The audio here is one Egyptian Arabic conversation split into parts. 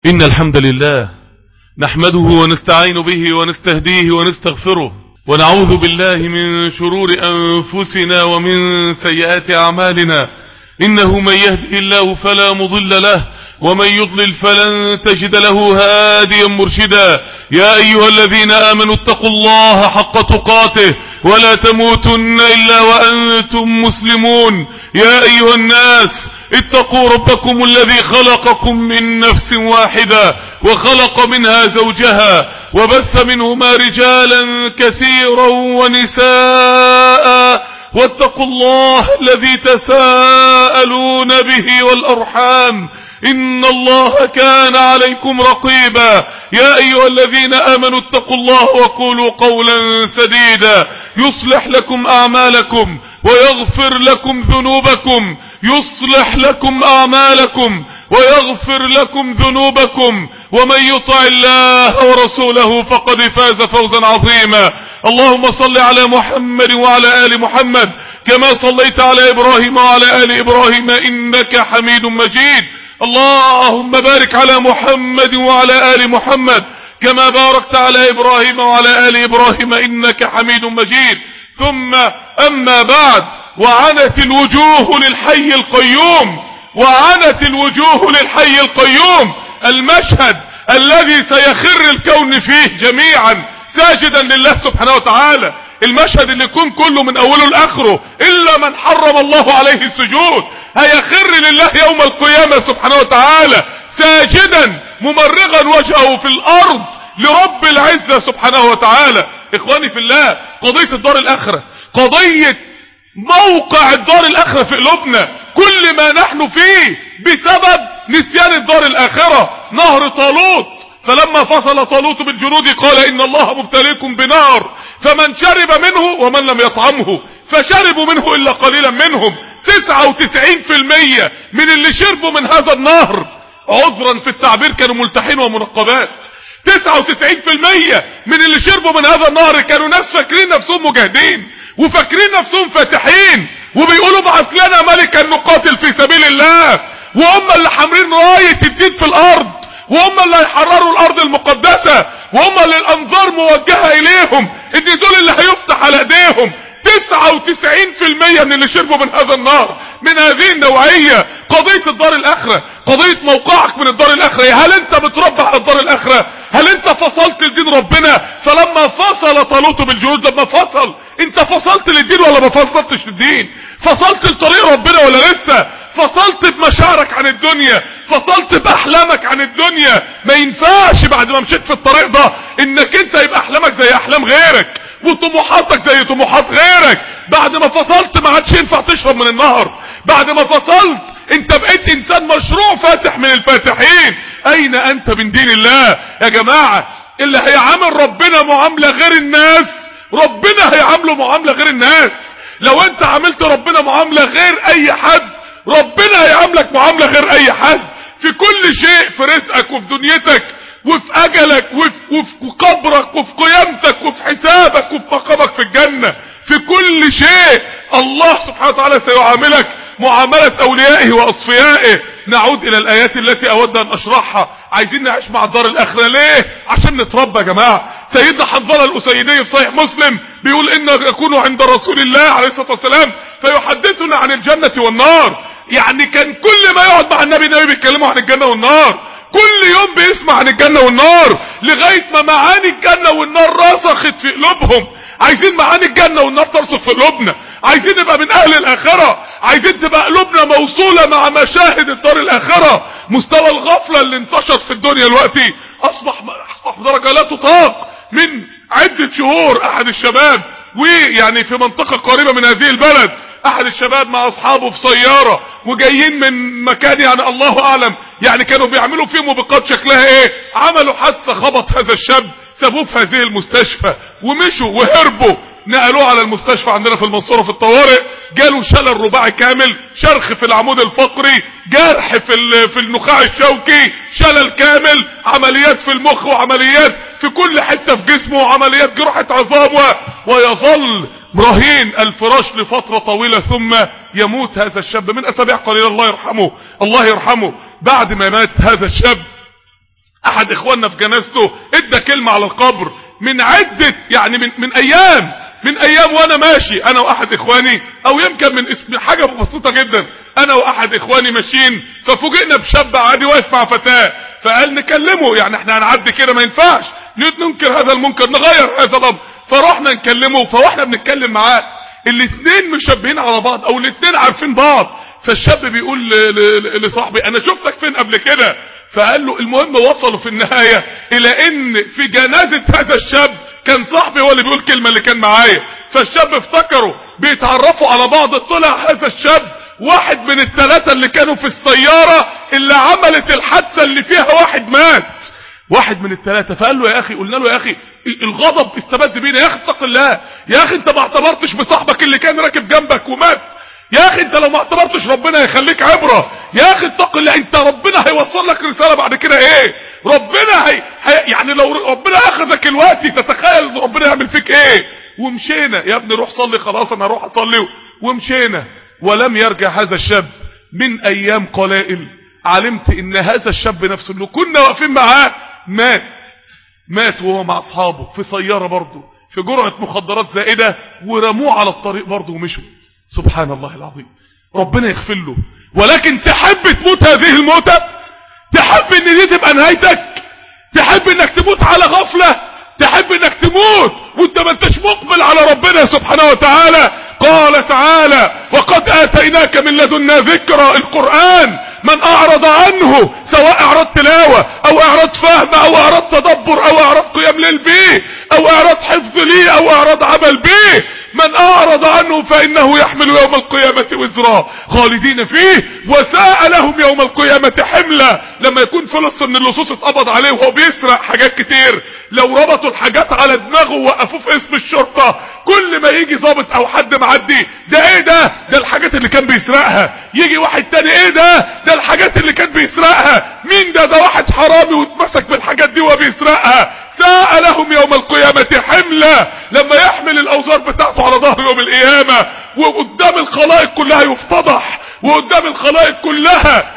إن الحمد لله نحمده ونستعين به ونستهديه ونستغفره ونعوذ بالله من شرور أنفسنا ومن سيئات أعمالنا إنه من يهده الله فلا مضل له ومن يضلل فلن تجد له هاديا مرشدا يا أيها الذين آمنوا اتقوا الله حق تقاته ولا تموتن إلا وأنتم مسلمون يا أيها الناس اتقوا ربكم الذي خلقكم من نفس واحدة وخلق منها زوجها وبث منهما رجالا كثيرا ونساء واتقوا الله الذي تساءلون به والأرحام إن الله كان عليكم رقيبا يا أيها الذين آمنوا اتقوا الله وقولوا قولا سديدا يصلح لكم أعمالكم ويغفر لكم ذنوبكم يصلح لكم أعمالكم ويغفر لكم ذنوبكم ومن يطع الله ورسوله فقد فاز فوزا عظيما اللهم صل على محمد وعلى آل محمد كما صليت على إبراهيم وعلى آل إبراهيم إنك حميد مجيد اللهم بارك على محمد وعلى آل محمد كما باركت على إبراهيم وعلى آل إبراهيم إنك حميد مجيد ثم أما بعد وعنت الوجوه للحي القيوم وعنت الوجوه للحي القيوم المشهد الذي سيخر الكون فيه جميعا ساجدا لله سبحانه وتعالى المشهد اللي يكون كله من اوله لاخره الا من حرم الله عليه السجود هيخر لله يوم القيامة سبحانه وتعالى ساجدا ممرغا وجهه في الارض لرب العزة سبحانه وتعالى اخواني في الله قضية الدار الاخرة قضية موقع الدار الاخرة في قلوبنا كل ما نحن فيه بسبب نسيان الدار الاخرة نهر طالوت فلما فصل طالوت بالجنود قال ان الله مبتليكم بنار فمن شرب منه ومن لم يطعمه فشربوا منه الا قليلا منهم 99% من اللي شربوا من هذا النهر عذرا في التعبير كانوا ملتحين ومنقبات 99% من اللي شربوا من هذا النهر كانوا ناس فاكرين نفسهم مجاهدين وفاكرين نفسهم فاتحين وبيقولوا بعث لنا ملكا نقاتل في سبيل الله وهم اللي حاملين راية الدين في الارض وهم اللي هيحرروا الارض المقدسة وهم اللي الانظار موجهة اليهم ان دول اللي هيفتح على ايديهم 99% من اللي شربوا من هذا النار من هذه النوعية قضية الدار الاخرة قضية موقعك من الدار الاخرة هل انت متربع على الدار الاخرة هل انت فصلت لدين ربنا فلما فصل طالوت بالجنود لما فصل انت فصلت للدين ولا ما فصلتش للدين فصلت لطريق ربنا ولا لسه فصلت بمشاعرك عن الدنيا فصلت باحلامك عن الدنيا ما ينفعش بعد ما مشيت في الطريق ده انك انت يبقى احلامك زي احلام غيرك وطموحاتك زي طموحات غيرك بعد ما فصلت ما عادش ينفع تشرب من النهر بعد ما فصلت انت بقيت انسان مشروع فاتح من الفاتحين اين انت من دين الله يا جماعة اللي هيعامل ربنا معاملة غير الناس ربنا هيعامله معاملة غير الناس لو انت عاملت ربنا معاملة غير اي حد ربنا هيعاملك معاملة غير اي حد في كل شيء في رزقك وفي دنيتك وفي اجلك وفي, وفي قبرك وفي قيامتك وفي حسابك وفي مقامك في الجنة في كل شيء الله سبحانه وتعالى سيعاملك معاملة اوليائه واصفيائه نعود الى الايات التي اود ان اشرحها عايزين نعيش مع الدار الاخرة ليه عشان نتربى يا جماعة سيدنا حنظلة الاسيدي في صحيح مسلم بيقول ان يكون عند رسول الله عليه الصلاة والسلام فيحدثنا عن الجنة والنار يعني كان كل ما يقعد مع النبي النبي بيتكلموا عن الجنة والنار كل يوم بيسمع عن الجنة والنار لغاية ما معاني الجنة والنار رسخت في قلوبهم عايزين معاني الجنة والنار ترسخ في قلوبنا عايزين نبقى من اهل الاخرة عايزين تبقى قلوبنا موصولة مع مشاهد الدار الاخرة مستوى الغفلة اللي انتشر في الدنيا دلوقتي اصبح اصبح بدرجة لا تطاق من عدة شهور احد الشباب ويعني في منطقة قريبة من هذه البلد احد الشباب مع اصحابه في سيارة وجايين من مكان يعني الله اعلم يعني كانوا بيعملوا فيه موبقات شكلها ايه عملوا حادثة خبط هذا الشاب سابوه في هذه المستشفى ومشوا وهربوا نقلوه على المستشفى عندنا في المنصورة في الطوارئ جاله شلل رباعي كامل شرخ في العمود الفقري جرح في في النخاع الشوكي شلل كامل عمليات في المخ وعمليات في كل حتة في جسمه وعمليات جروحة عظام ويظل رهين الفراش لفترة طويلة ثم يموت هذا الشاب من اسابيع قليلة الله يرحمه الله يرحمه بعد ما مات هذا الشاب احد اخواننا في جنازته ادى كلمة على القبر من عدة يعني من, من ايام من ايام وانا ماشي انا واحد اخواني او يمكن من اسم حاجة بسيطة جدا انا واحد اخواني ماشيين ففوجئنا بشاب عادي واقف مع فتاة فقال نكلمه يعني احنا هنعدي كده ما ينفعش ننكر هذا المنكر نغير هذا الامر فرحنا نكلمه فواحنا بنتكلم معاه الاتنين مشابهين على بعض او الاتنين عارفين بعض فالشاب بيقول لصاحبي انا شفتك فين قبل كده فقال له المهم وصلوا في النهاية الى ان في جنازة هذا الشاب كان صاحبي هو اللي بيقول كلمة اللي كان معايا فالشاب افتكروا بيتعرفوا على بعض طلع هذا الشاب واحد من الثلاثة اللي كانوا في السيارة اللي عملت الحادثة اللي فيها واحد مات واحد من الثلاثة فقال له يا اخي قلنا له يا اخي الغضب استبد بينا يا اخي اتق الله يا اخي انت ما اعتبرتش بصاحبك اللي كان راكب جنبك ومات يا اخي انت لو ما اعتبرتش ربنا هيخليك عبرة يا اخي اتق الله انت ربنا هيوصل لك رسالة بعد كده ايه ربنا هي, هي يعني لو ربنا اخذك الوقت تتخيل ربنا يعمل فيك ايه ومشينا يا ابني روح صلي خلاص انا هروح اصلي ومشينا ولم يرجع هذا الشاب من ايام قلائل علمت ان هذا الشاب نفسه اللي كنا واقفين معاه مات مات وهو مع اصحابه في سيارة برضه في جرعة مخدرات زائدة ورموه على الطريق برضه ومشوا سبحان الله العظيم ربنا يغفر له ولكن تحب تموت هذه الموتة تحب ان دي تبقى نهايتك تحب انك تموت على غفلة تحب انك تموت وانت ما انتش مقبل على ربنا سبحانه وتعالى قال تعالى وقد اتيناك من لدنا ذكرى القرآن من اعرض عنه سواء اعراض تلاوة او اعراض فهم او اعراض تدبر او اعراض قيام ليل به او اعراض حفظ ليه او اعراض عمل به من اعرض عنه فانه يحمل يوم القيامة وزرا خالدين فيه وساء لهم يوم القيامة حملة لما يكون فلص من اللصوص اتقبض عليه وهو بيسرق حاجات كتير لو ربطوا الحاجات على دماغه ووقفوه في اسم الشرطة كل ما يجي ظابط او حد معدي ده ايه ده ده الحاجات اللي كان بيسرقها يجي واحد تاني ايه ده ده الحاجات اللي كان بيسرقها مين ده ده واحد حرامي واتمسك بالحاجات دي وبيسرقها ساء لهم يوم القيامة حملة لما يحمل الاوزار بتاعته على ظهر يوم القيامة وقدام الخلائق كلها يفتضح وقدام الخلائق كلها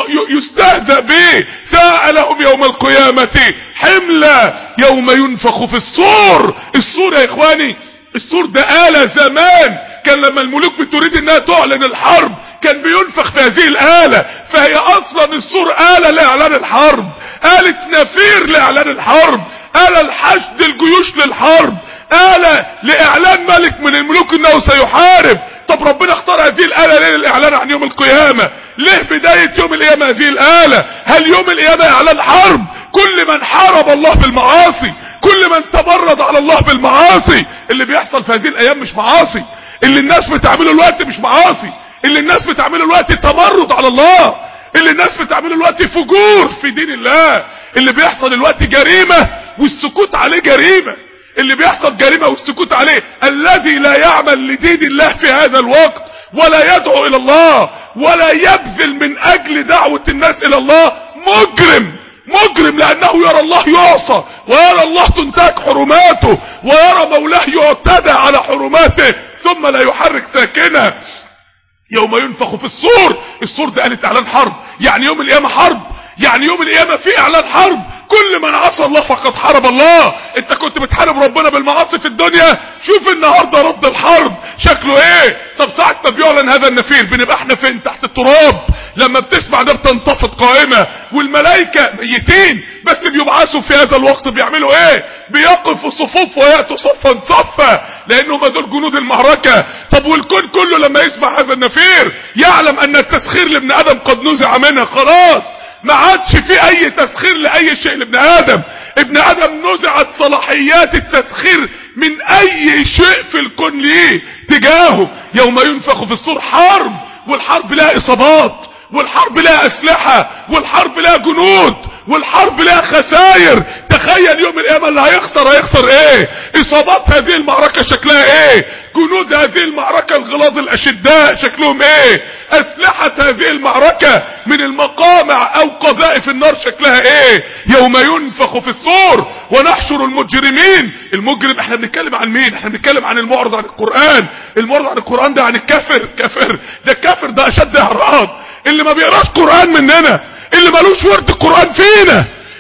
يستهزأ به ساء لهم يوم القيامة حملة يوم ينفخ في الصور الصور يا اخواني الصور ده آلة زمان كان لما الملوك بتريد انها تعلن الحرب كان بينفخ في هذه الآلة فهي اصلا الصور آلة لاعلان الحرب آلة نفير لاعلان الحرب آلة لحشد الجيوش للحرب آلة لاعلان ملك من الملوك انه سيحارب طب ربنا اختار هذه الآلة ليه للاعلان عن يوم القيامة ليه بداية يوم القيامة هذه الآلة هل يوم القيامة اعلان حرب كل من حارب الله بالمعاصي كل من تمرد على الله بالمعاصي اللي بيحصل في هذه الايام مش معاصي اللي الناس بتعمله الوقت مش معاصي اللي الناس بتعمله الوقت تمرد على الله اللي الناس بتعمله الوقت فجور في دين الله اللي بيحصل الوقت جريمة والسكوت عليه جريمة اللي بيحصل جريمة والسكوت عليه الذي لا يعمل لدين الله في هذا الوقت ولا يدعو الى الله ولا يبذل من اجل دعوة الناس الى الله مجرم مجرم لانه يرى الله يعصى ويرى الله تنتهك حرماته ويرى مولاه يعتدى على حرماته ثم لا يحرك ساكنه يوم ينفخ في الصور الصور ده قالت اعلان حرب يعني يوم القيامة حرب يعني يوم القيامة في اعلان حرب كل من عصى الله فقد حارب الله انت كنت بتحارب ربنا بالمعاصي في الدنيا شوف النهاردة رد الحرب شكله ايه طب ساعة ما بيعلن هذا النفير بنبقى احنا فين تحت التراب لما بتسمع ده بتنتفض قائمة والملائكة ميتين بس بيبعثوا في هذا الوقت بيعملوا ايه بيقفوا صفوف ويأتوا صفا صفا لانهم دول جنود المعركة طب والكون كله لما يسمع هذا النفير يعلم ان التسخير لابن ادم قد نزع منها خلاص ما عادش في اي تسخير لاي شيء لابن ادم ابن ادم نزعت صلاحيات التسخير من اي شيء في الكون ليه تجاهه يوم ينفخ في الصور حرب والحرب لها اصابات والحرب لها اسلحة والحرب لها جنود والحرب لها خسائر تخيل يوم القيامة اللي هيخسر هيخسر ايه اصابات هذه المعركة شكلها ايه جنود هذه المعركة الغلاظ الاشداء شكلهم ايه اسلحة هذه المعركة من المقامع او قذائف النار شكلها ايه يوم ينفخ في الصور ونحشر المجرمين المجرم احنا بنتكلم عن مين احنا بنتكلم عن المعرض عن القرآن المعرض عن القرآن ده عن الكافر كافر ده الكافر ده اشد اعراض اللي ما بيقراش قرآن مننا اللي ملوش ورد القرآن فينا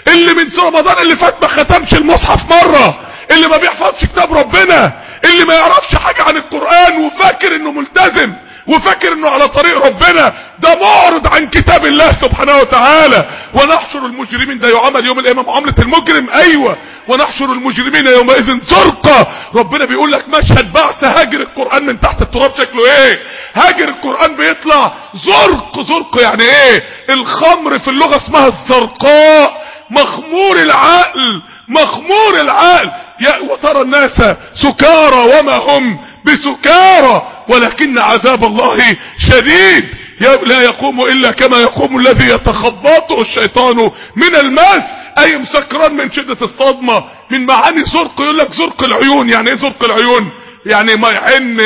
اللي من رمضان اللي فات ما ختمش المصحف مرة اللي ما بيحفظش كتاب ربنا اللي ما يعرفش حاجة عن القرآن وفاكر انه ملتزم وفاكر انه على طريق ربنا ده معرض عن كتاب الله سبحانه وتعالى ونحشر المجرمين ده يعامل يوم القيامة معاملة المجرم ايوه ونحشر المجرمين يومئذ زرقا ربنا بيقول لك مشهد بعث هاجر القرآن من تحت التراب شكله ايه هاجر القرآن بيطلع زرق زرق يعني ايه الخمر في اللغة اسمها الزرقاء مخمور العقل مخمور العقل يا وترى الناس سكارى وما هم بسكارى ولكن عذاب الله شديد لا يقوم الا كما يقوم الذي يتخبطه الشيطان من الماس اي مسكران من شدة الصدمة من معاني زرق يقول لك زرق العيون يعني ايه زرق العيون يعني ما عين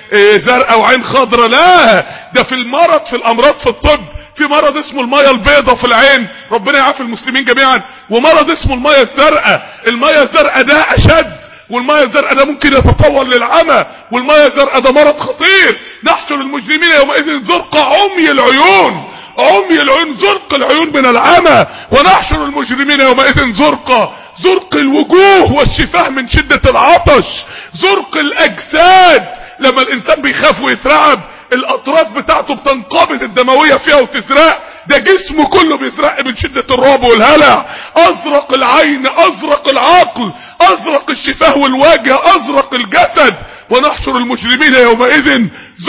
زرقاء وعين خضراء لا ده في المرض في الامراض في الطب في مرض اسمه المية البيضة في العين ربنا يعافي المسلمين جميعا ومرض اسمه المية الزرقاء المية الزرقاء ده اشد والمية الزرقاء ده ممكن يتطور للعمى والمية الزرقاء ده مرض خطير نحشر المجرمين يومئذ زرق عمي العيون عمي العيون زرق العيون من العمى ونحشر المجرمين يومئذ زرقا زرق الوجوه والشفاه من شدة العطش زرق الاجساد لما الانسان بيخاف ويترعب الاطراف بتاعته بتنقبض الدموية فيها وتزرق ده جسمه كله بيزرق من شدة الرعب والهلع ازرق العين ازرق العقل ازرق الشفاه والوجه ازرق الجسد ونحشر المجرمين يومئذ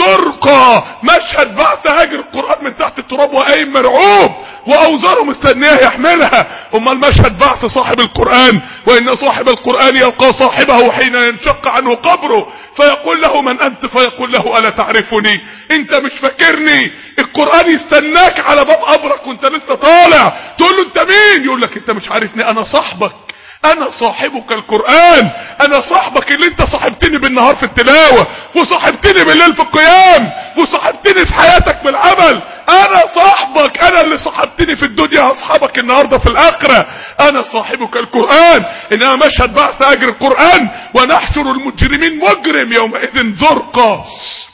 زرقا مشهد بعث هاجر القرآن من تحت التراب وقايم مرعوب واوزاره مستنيه يحملها اما المشهد بعث صاحب القرآن وان صاحب القرآن يلقى صاحبه حين ينشق عنه قبره فيقول له من انت فيقول له الا تعرفني انت مش فاكرني القرآن يستناك على باب قبرك وانت لسه طالع تقول له انت مين يقول لك انت مش عارفني انا صاحبك انا صاحبك القرآن انا صاحبك اللي انت صاحبتني بالنهار في التلاوة وصاحبتني بالليل في القيام وصاحبتني في حياتك بالعمل انا صاحبك انا اللي صاحبتني في الدنيا اصحابك النهاردة في الاخرة انا صاحبك القرآن انما مشهد بعث اجر القرآن ونحشر المجرمين مجرم يومئذ زرقا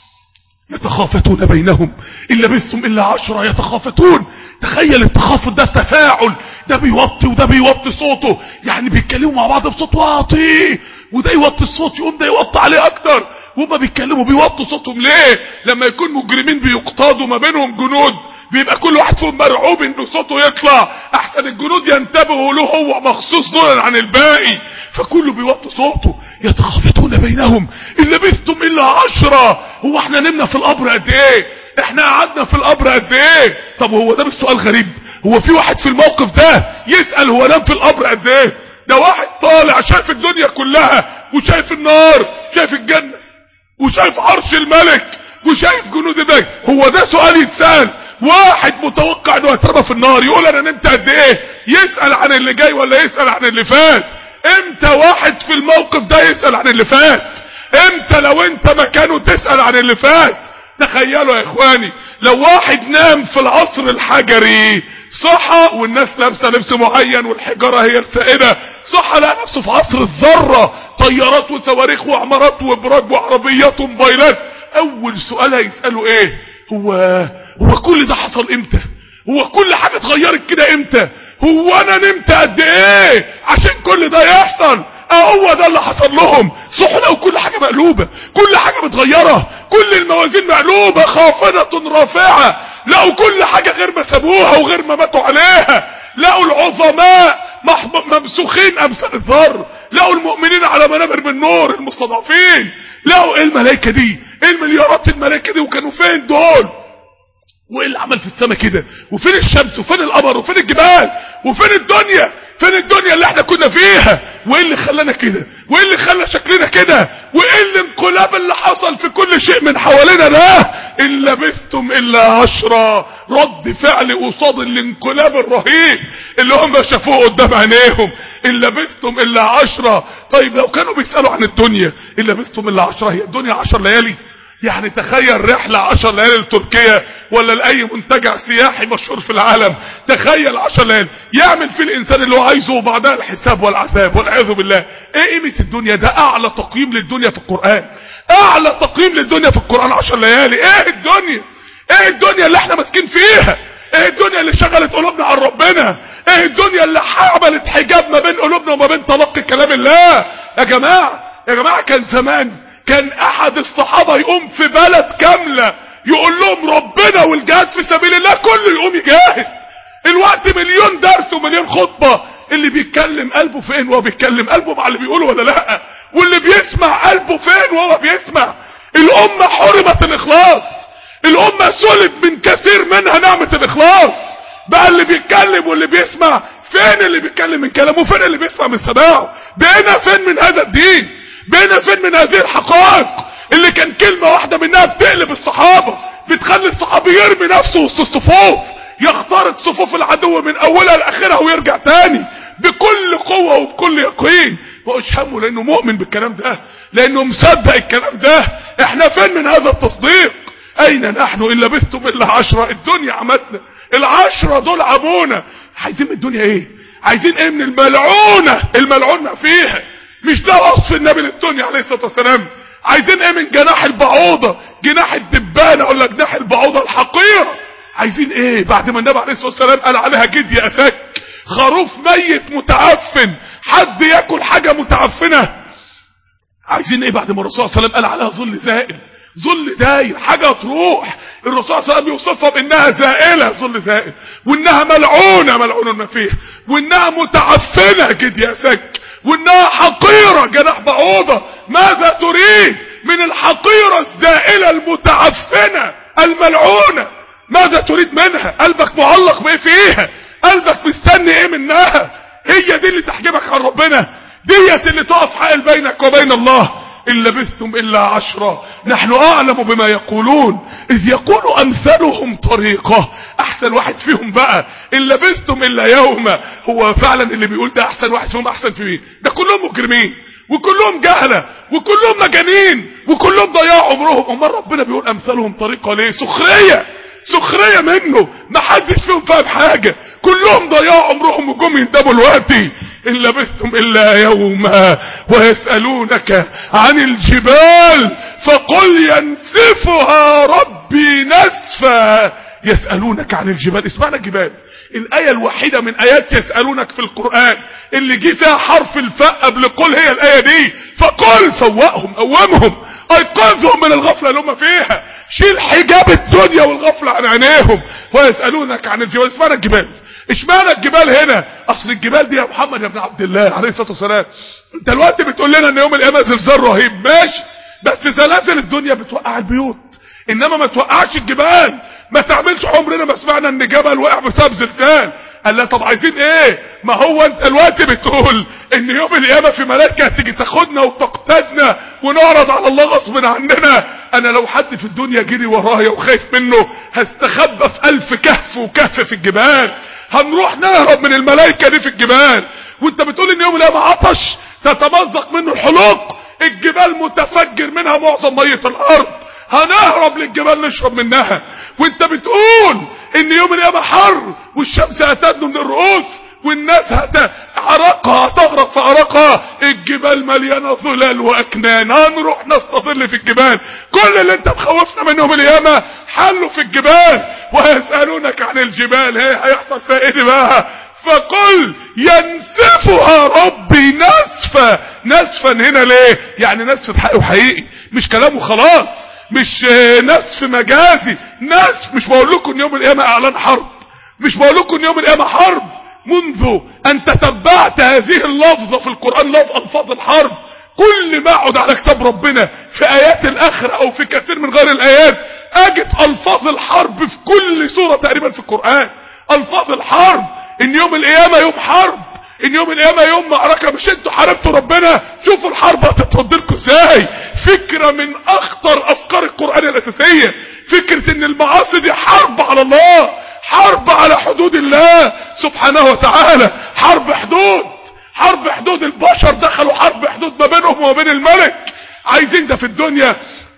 يتخافتون بينهم إن لبثتم إلا عشرة يتخافتون تخيل التخافت ده تفاعل ده بيوطي وده بيوطي صوته يعني بيتكلموا مع بعض بصوت واطي وده يوطي الصوت يقوم ده يوطي عليه اكتر وهما بيتكلموا بيوطوا صوتهم ليه لما يكون مجرمين بيقتادوا ما بينهم جنود بيبقى كل واحد فيهم مرعوب انه صوته يطلع احسن الجنود ينتبهوا له هو مخصوص دولا عن الباقي فكله بيوطي صوته يتخافتون بينهم ان لبثتم الا عشرة هو احنا نمنا في القبر قد ايه احنا قعدنا في القبر قد ايه طب هو ده مش سؤال غريب هو في واحد في الموقف ده يسأل هو نام في القبر قد ايه ده واحد طالع شايف الدنيا كلها وشايف النار شايف الجنة وشايف عرش الملك وشايف جنود الملك هو ده سؤال يتسأل واحد متوقع انه هيترمى في النار يقول انا نمت قد ايه يسأل عن اللي جاي ولا يسأل عن اللي فات امتى واحد في الموقف ده يسأل عن اللي فات امتى لو انت مكانه تسأل عن اللي فات تخيلوا يا اخواني لو واحد نام في العصر الحجري صحى والناس لابسه لبس معين والحجاره هي السائده صحى لقى نفسه في عصر الذره طيارات وصواريخ وعمارات وابراج وعربيات وموبايلات اول سؤال هيساله ايه هو هو كل ده حصل امتى هو كل حاجه اتغيرت كده امتى هو انا نمت قد ايه عشان كل ده يحصل هو ده اللي حصل لهم صحنا وكل حاجة مقلوبة كل حاجة متغيرة كل الموازين مقلوبة خافضة رافعة لقوا كل حاجة غير ما سابوها وغير ما ماتوا عليها لقوا العظماء ممسوخين امثال الذر لقوا المؤمنين على منابر من نور المستضعفين لقوا ايه الملائكة دي ايه المليارات الملائكة دي وكانوا فين دول وايه اللي عمل في السماء كده وفين الشمس وفين القمر وفين الجبال وفين الدنيا فين الدنيا اللي احنا كنا فيها وايه اللي خلانا كده وايه اللي خلى شكلنا كده وايه الانقلاب اللي حصل في كل شيء من حوالينا ده ان لبثتم الا عشرة رد فعل قصاد الانقلاب الرهيب اللي هم شافوه قدام عينيهم ان لبثتم الا عشرة طيب لو كانوا بيسألوا عن الدنيا ان لبثتم الا عشرة هي الدنيا عشر ليالي يعني تخيل رحلة عشر ليالي لتركيا ولا لأي منتجع سياحي مشهور في العالم تخيل عشر ليالي يعمل في الإنسان اللي هو عايزه وبعدها الحساب والعذاب والعياذ بالله ايه قيمة الدنيا ده أعلى تقييم للدنيا في القرآن أعلى تقييم للدنيا في القرآن عشر ليالي ايه الدنيا ايه الدنيا اللي احنا ماسكين فيها ايه الدنيا اللي شغلت قلوبنا عن ربنا ايه الدنيا اللي عملت حجاب ما بين قلوبنا وما بين تلقي كلام الله يا جماعة يا جماعة كان زمان كان احد الصحابة يقوم في بلد كاملة يقول لهم ربنا والجهاد في سبيل الله كله يقوم يجاهد الوقت مليون درس ومليون خطبة اللي بيتكلم قلبه فين وهو بيتكلم قلبه مع اللي بيقوله ولا لا واللي بيسمع قلبه فين وهو بيسمع الامة حرمت الاخلاص الامة سلب من كثير منها نعمة الاخلاص بقى اللي بيتكلم واللي بيسمع فين اللي بيتكلم من كلامه فين اللي بيسمع من سماعه بقينا فين من هذا الدين بقينا فين من هذه الحقائق اللي كان كلمة واحدة منها بتقلب الصحابة بتخلي الصحابي يرمي نفسه وسط الصفوف يخترق صفوف العدو من اولها لاخرها ويرجع تاني بكل قوة وبكل يقين واشهمه لانه مؤمن بالكلام ده لانه مصدق الكلام ده احنا فين من هذا التصديق اين نحن ان لبثتم الا عشرة الدنيا عمتنا العشرة دول عمونا عايزين من الدنيا ايه عايزين ايه من الملعونة الملعونة فيها مش ده وصف النبي للدنيا عليه الصلاة والسلام عايزين ايه من جناح البعوضة جناح الدبانة ولا جناح البعوضة الحقيرة عايزين ايه بعد ما النبي عليه الصلاة والسلام قال عليها جد يا اسك خروف ميت متعفن حد ياكل حاجة متعفنة عايزين ايه بعد ما الرسول صلى الله عليه وسلم قال عليها ظل زائل ظل داير حاجة تروح الرسول صلى الله عليه وسلم يوصفها بانها زائلة ظل زائل وانها ملعونة ملعون ما فيها وانها متعفنة جد يا سك وانها حقيرة جناح بعوضة ماذا تريد من الحقيرة الزائلة المتعفنة الملعونة ماذا تريد منها قلبك معلق بايه فيها قلبك مستني ايه منها هي دي اللي تحجبك عن ربنا ديت اللي تقف حائل بينك وبين الله إن لبثتم إلا عشرة نحن أعلم بما يقولون إذ يقول أمثلهم طريقة أحسن واحد فيهم بقى إن لبثتم إلا يوما هو فعلا اللي بيقول ده أحسن واحد فيهم أحسن في مين ده كلهم مجرمين وكلهم جهلة وكلهم مجانين وكلهم ضياعوا عمرهم أمال ربنا بيقول أمثالهم طريقة ليه سخرية سخرية منه ما حدش فيهم فاهم حاجة كلهم ضياعوا عمرهم وجم يندبوا دلوقتي إن لبثتم إلا يوما ويسألونك عن الجبال فقل ينسفها ربي نسفا يسألونك عن الجبال اسمعنا الجبال الآية الوحيدة من آيات يسألونك في القرآن اللي جه فيها حرف الفاء قبل قل هي الآية دي فقل فوقهم قومهم ايقظهم من الغفلة اللي هم فيها شيل حجاب الدنيا والغفلة عن عينيهم ويسألونك عن الجبال اسمعنا الجبال اشمعنى الجبال هنا اصل الجبال دي يا محمد يا ابن عبد الله عليه الصلاة والسلام انت الوقت بتقول لنا ان يوم القيامة زلزال رهيب ماشي بس زلازل الدنيا بتوقع البيوت انما ما توقعش الجبال ما تعملش عمرنا ما سمعنا ان جبل وقع بسبب زلزال قال لا طب عايزين ايه ما هو انت الوقت بتقول ان يوم القيامة في ملائكة هتيجي تاخدنا وتقتدنا ونعرض على الله غصب عننا انا لو حد في الدنيا جري ورايا وخايف منه هستخبى في الف كهف وكهف في الجبال هنروح نهرب من الملائكة دي في الجبال وانت بتقول ان يوم القيامة عطش تتمزق منه الحلوق الجبال متفجر منها معظم مية الارض هنهرب للجبال نشرب منها وانت بتقول ان يوم القيامة حر والشمس هتدنو من الرؤوس والناس هت... عرقها هتغرق في عرقها الجبال مليانة ظلال واكنان هنروح نستظل في الجبال كل اللي انت مخوفنا من يوم القيامة حله في الجبال ويسألونك عن الجبال هي هيحصل فيها ايه بقى فقل ينسفها ربي نسفا نسفا هنا ليه يعني نسف حقيقي وحقيقي مش كلامه خلاص مش نسف مجازي نسف مش بقول لكم ان يوم القيامة اعلان حرب مش بقول لكم ان يوم القيامة حرب منذ ان تتبعت هذه اللفظة في القرآن لفظ الفاظ الحرب كل ما اقعد على كتاب ربنا في ايات الاخر او في كثير من غير الايات اجد الفاظ الحرب في كل سورة تقريبا في القرآن الفاظ الحرب ان يوم القيامة يوم حرب ان يوم القيامة يوم معركة مش انتوا حاربتوا ربنا شوفوا الحرب هتترد لكم ازاي فكرة من اخطر افكار القرآن الاساسية فكرة ان المعاصي دي حرب على الله حرب على حدود الله سبحانه وتعالى حرب حدود حرب حدود البشر دخلوا حرب حدود ما بينهم وما بين الملك عايزين ده في الدنيا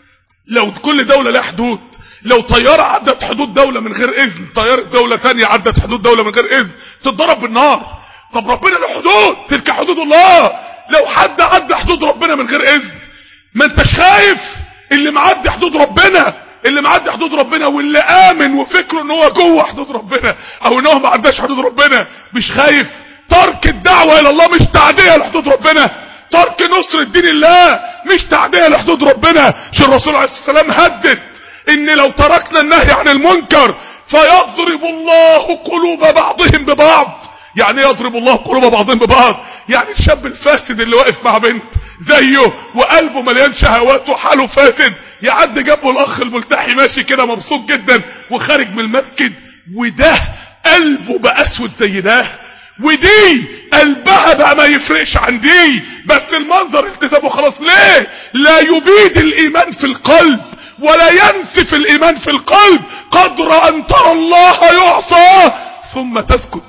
لو كل دولة لها حدود لو طيارة عدت حدود دولة من غير اذن طيارة دولة ثانية عدت حدود دولة من غير اذن تتضرب بالنار طب ربنا له حدود تلك حدود الله لو حد عدى حدود ربنا من غير اذن ما انتش خايف اللي معدي حدود ربنا اللي معدي حدود ربنا واللي امن وفكره ان هو جوه حدود ربنا او ان هو ما عداش حدود ربنا مش خايف ترك الدعوة الى الله مش تعدية لحدود ربنا ترك نصر الدين الله مش تعدية لحدود ربنا شو الرسول عليه الصلاة والسلام هدد ان لو تركنا النهي عن المنكر فيضرب الله قلوب بعضهم ببعض يعني يضرب الله قلوب بعضهم ببعض يعني الشاب الفاسد اللي واقف مع بنت زيه وقلبه مليان شهوات وحاله فاسد يعدي جنبه الاخ الملتحي ماشي كده مبسوط جدا وخارج من المسجد وده قلبه بقى اسود زي ده ودي قلبها بقى ما يفرقش عن دي بس المنظر التزامه خلاص ليه لا يبيد الايمان في القلب ولا ينسف الايمان في القلب قدر ان ترى الله يعصى ثم تسكت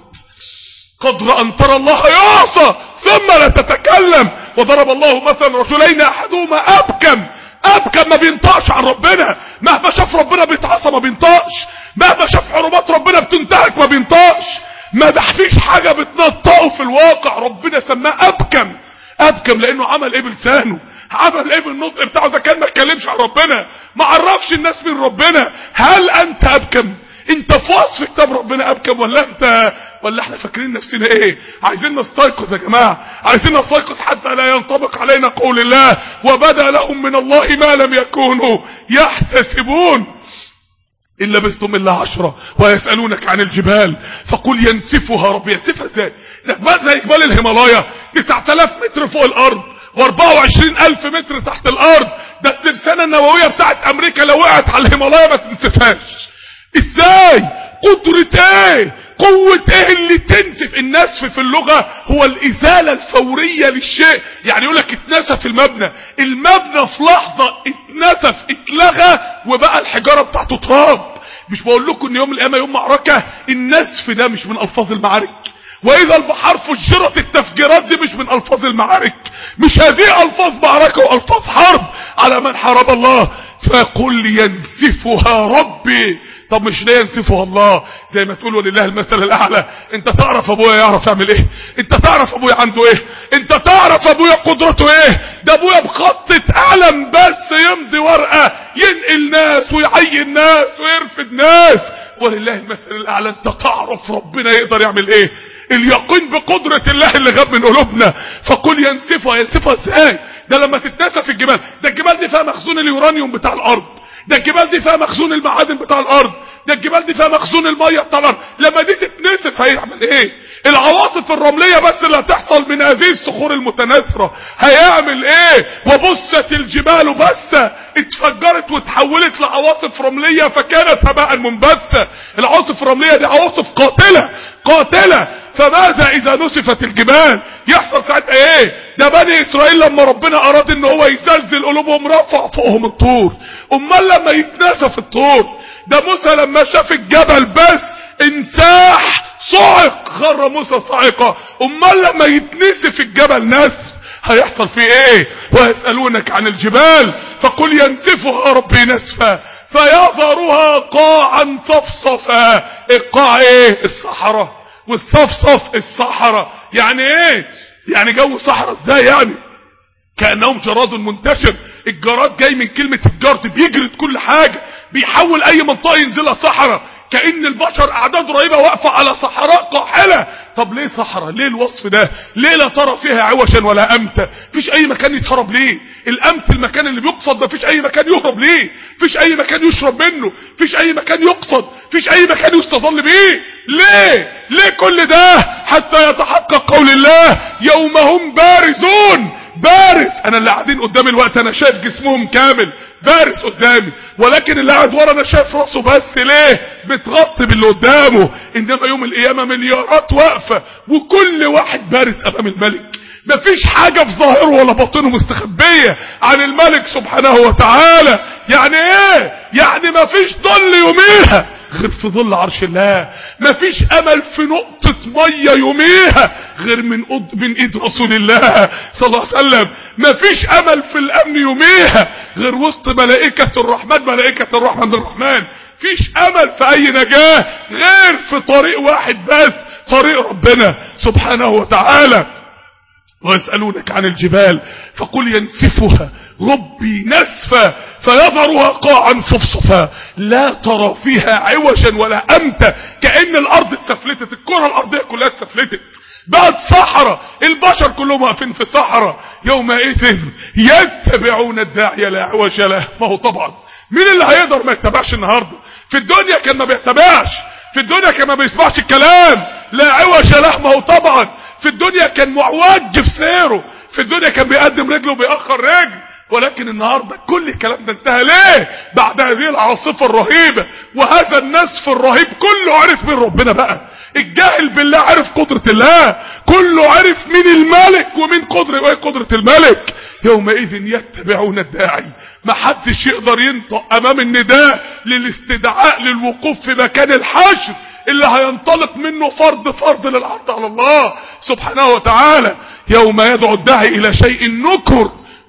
قدر ان ترى الله يعصى ثم لا تتكلم وضرب الله مثلا رجلين احدهما ابكم ابكم ما بينطقش عن ربنا مهما شاف ربنا بيتعصى ما بينطقش مهما شاف حرمات ربنا بتنتهك ما بينطقش ما فيش حاجة بتنطقه في الواقع ربنا سماه ابكم ابكم لانه عمل ايه بلسانه عمل ايه بالنطق بتاعه اذا كان ما اتكلمش عن ربنا ما عرفش الناس من ربنا هل انت ابكم انت في وصف كتاب ربنا ابكم ولا انت ولا احنا فاكرين نفسنا ايه عايزين نستيقظ يا جماعة عايزين نستيقظ حتى لا ينطبق علينا قول الله وبدا لهم من الله ما لم يكونوا يحتسبون إن لبستم إلا عشرة ويسألونك عن الجبال فقل ينسفها ربي ينسفها ازاي ده جبال زي جبال الهيمالايا 9000 متر فوق الأرض و24 ألف متر تحت الأرض ده الترسانة النووية بتاعت أمريكا لو وقعت على الهيمالايا ما تنسفهاش ازاي قدرة ايه قوة ايه اللي تنسف النسف في اللغة هو الازالة الفورية للشيء يعني يقولك اتنسف المبنى المبنى في لحظة اتنسف اتلغى وبقى الحجارة بتاعته تراب مش بقول لكم ان يوم القيامة يوم معركة النسف ده مش من الفاظ المعارك واذا البحار فجرت التفجيرات دي مش من الفاظ المعارك مش هذه الفاظ معركة والفاظ حرب على من حارب الله فقل ينسفها ربي طب مش ليه ينسفها الله زي ما تقول ولله المثل الاعلى انت تعرف ابويا يعرف يعمل ايه انت تعرف ابويا عنده ايه انت تعرف ابويا قدرته ايه ده ابويا بخطة قلم بس يمضي ورقة ينقل ناس ويعين ناس ويرفد ناس ولله المثل الاعلى انت تعرف ربنا يقدر يعمل ايه اليقين بقدرة الله اللي غاب من قلوبنا فقل ينسفها ينسفها ازاي ده لما تتنسف الجبال ده الجبال دي فيها مخزون اليورانيوم بتاع الارض ده الجبال دي فيها مخزون المعادن بتاع الارض ده الجبال دي فيها مخزون المية بتاع الارض لما دي تتنسف هيعمل ايه العواصف الرملية بس اللي هتحصل من هذه الصخور المتناثرة هيعمل ايه وبست الجبال بسة اتفجرت وتحولت لعواصف رملية فكانت هباء منبثة العواصف الرملية دي عواصف قاتلة قاتلة فماذا اذا نسفت الجبال يحصل ساعتها ايه ده بني اسرائيل لما ربنا اراد ان هو يزلزل قلوبهم رفع فوقهم الطور امال لما يتنسف الطور ده موسى لما شاف الجبل بس انساح صعق خر موسى صاعقة امال لما يتنسف الجبل نسف هيحصل فيه ايه ويسألونك عن الجبال فقل ينسفها ربي نسفا فيظهرها قاعا صفصفا القاع ايه الصحراء والصفصف الصحراء يعني ايه يعني جو صحراء ازاي يعني كأنهم جراد منتشر الجراد جاي من كلمة الجرد بيجرد كل حاجة بيحول اي منطقة ينزلها صحراء كأن البشر اعداد رهيبة واقفة على صحراء قاحلة طب ليه صحراء ليه الوصف ده ليه لا ترى فيها عوشا ولا امتا فيش اي مكان يتهرب ليه الامت المكان اللي بيقصد مفيش اي مكان يهرب ليه فيش اي مكان يشرب منه فيش اي مكان يقصد فيش اي مكان يستظل بيه ليه ليه كل ده حتى يتحقق قول الله يوم هم بارزون بارز انا اللي قاعدين قدامي الوقت انا شايف جسمهم كامل بارز قدامي ولكن اللي قاعد ورا انا شايف راسه بس ليه متغطي باللي قدامه انما يوم القيامة مليارات واقفة وكل واحد بارز امام الملك مفيش حاجة في ظاهره ولا باطنه مستخبية عن الملك سبحانه وتعالى يعني ايه يعني مفيش ظل يوميها غير في ظل عرش الله مفيش امل في نقطة مية يوميها غير من قد من ايد رسول الله صلى الله عليه وسلم مفيش امل في الامن يوميها غير وسط ملائكة الرحمن ملائكة الرحمن الرحمن فيش امل في اي نجاة غير في طريق واحد بس طريق ربنا سبحانه وتعالى ويسألونك عن الجبال فقل ينسفها ربي نسفا فيذرها قاعا صفصفا لا ترى فيها عوجا ولا أمتا كأن الأرض اتسفلتت الكرة الأرضية كلها اتسفلتت بقت صحراء البشر كلهم واقفين في صحراء يومئذ يتبعون الداعي لا عوج له ما هو طبعا مين اللي هيقدر ما يتبعش النهارده في الدنيا كان ما بيتبعش في الدنيا كان ما بيسمعش الكلام لا عوج له ما هو طبعا في الدنيا كان معوج في سيره في الدنيا كان بيقدم رجله وبيأخر رجل ولكن النهاردة كل الكلام ده انتهى ليه بعد هذه العاصفة الرهيبة وهذا النسف الرهيب كله عرف من ربنا بقى الجاهل بالله عرف قدرة الله كله عرف مين الملك ومين قدرة وايه قدرة الملك يومئذ يتبعون الداعي ما حدش يقدر ينطق امام النداء للاستدعاء للوقوف في مكان الحشر اللي هينطلق منه فرد فرد للعرض على الله سبحانه وتعالى يوم يدعو الداعي الى شيء نكر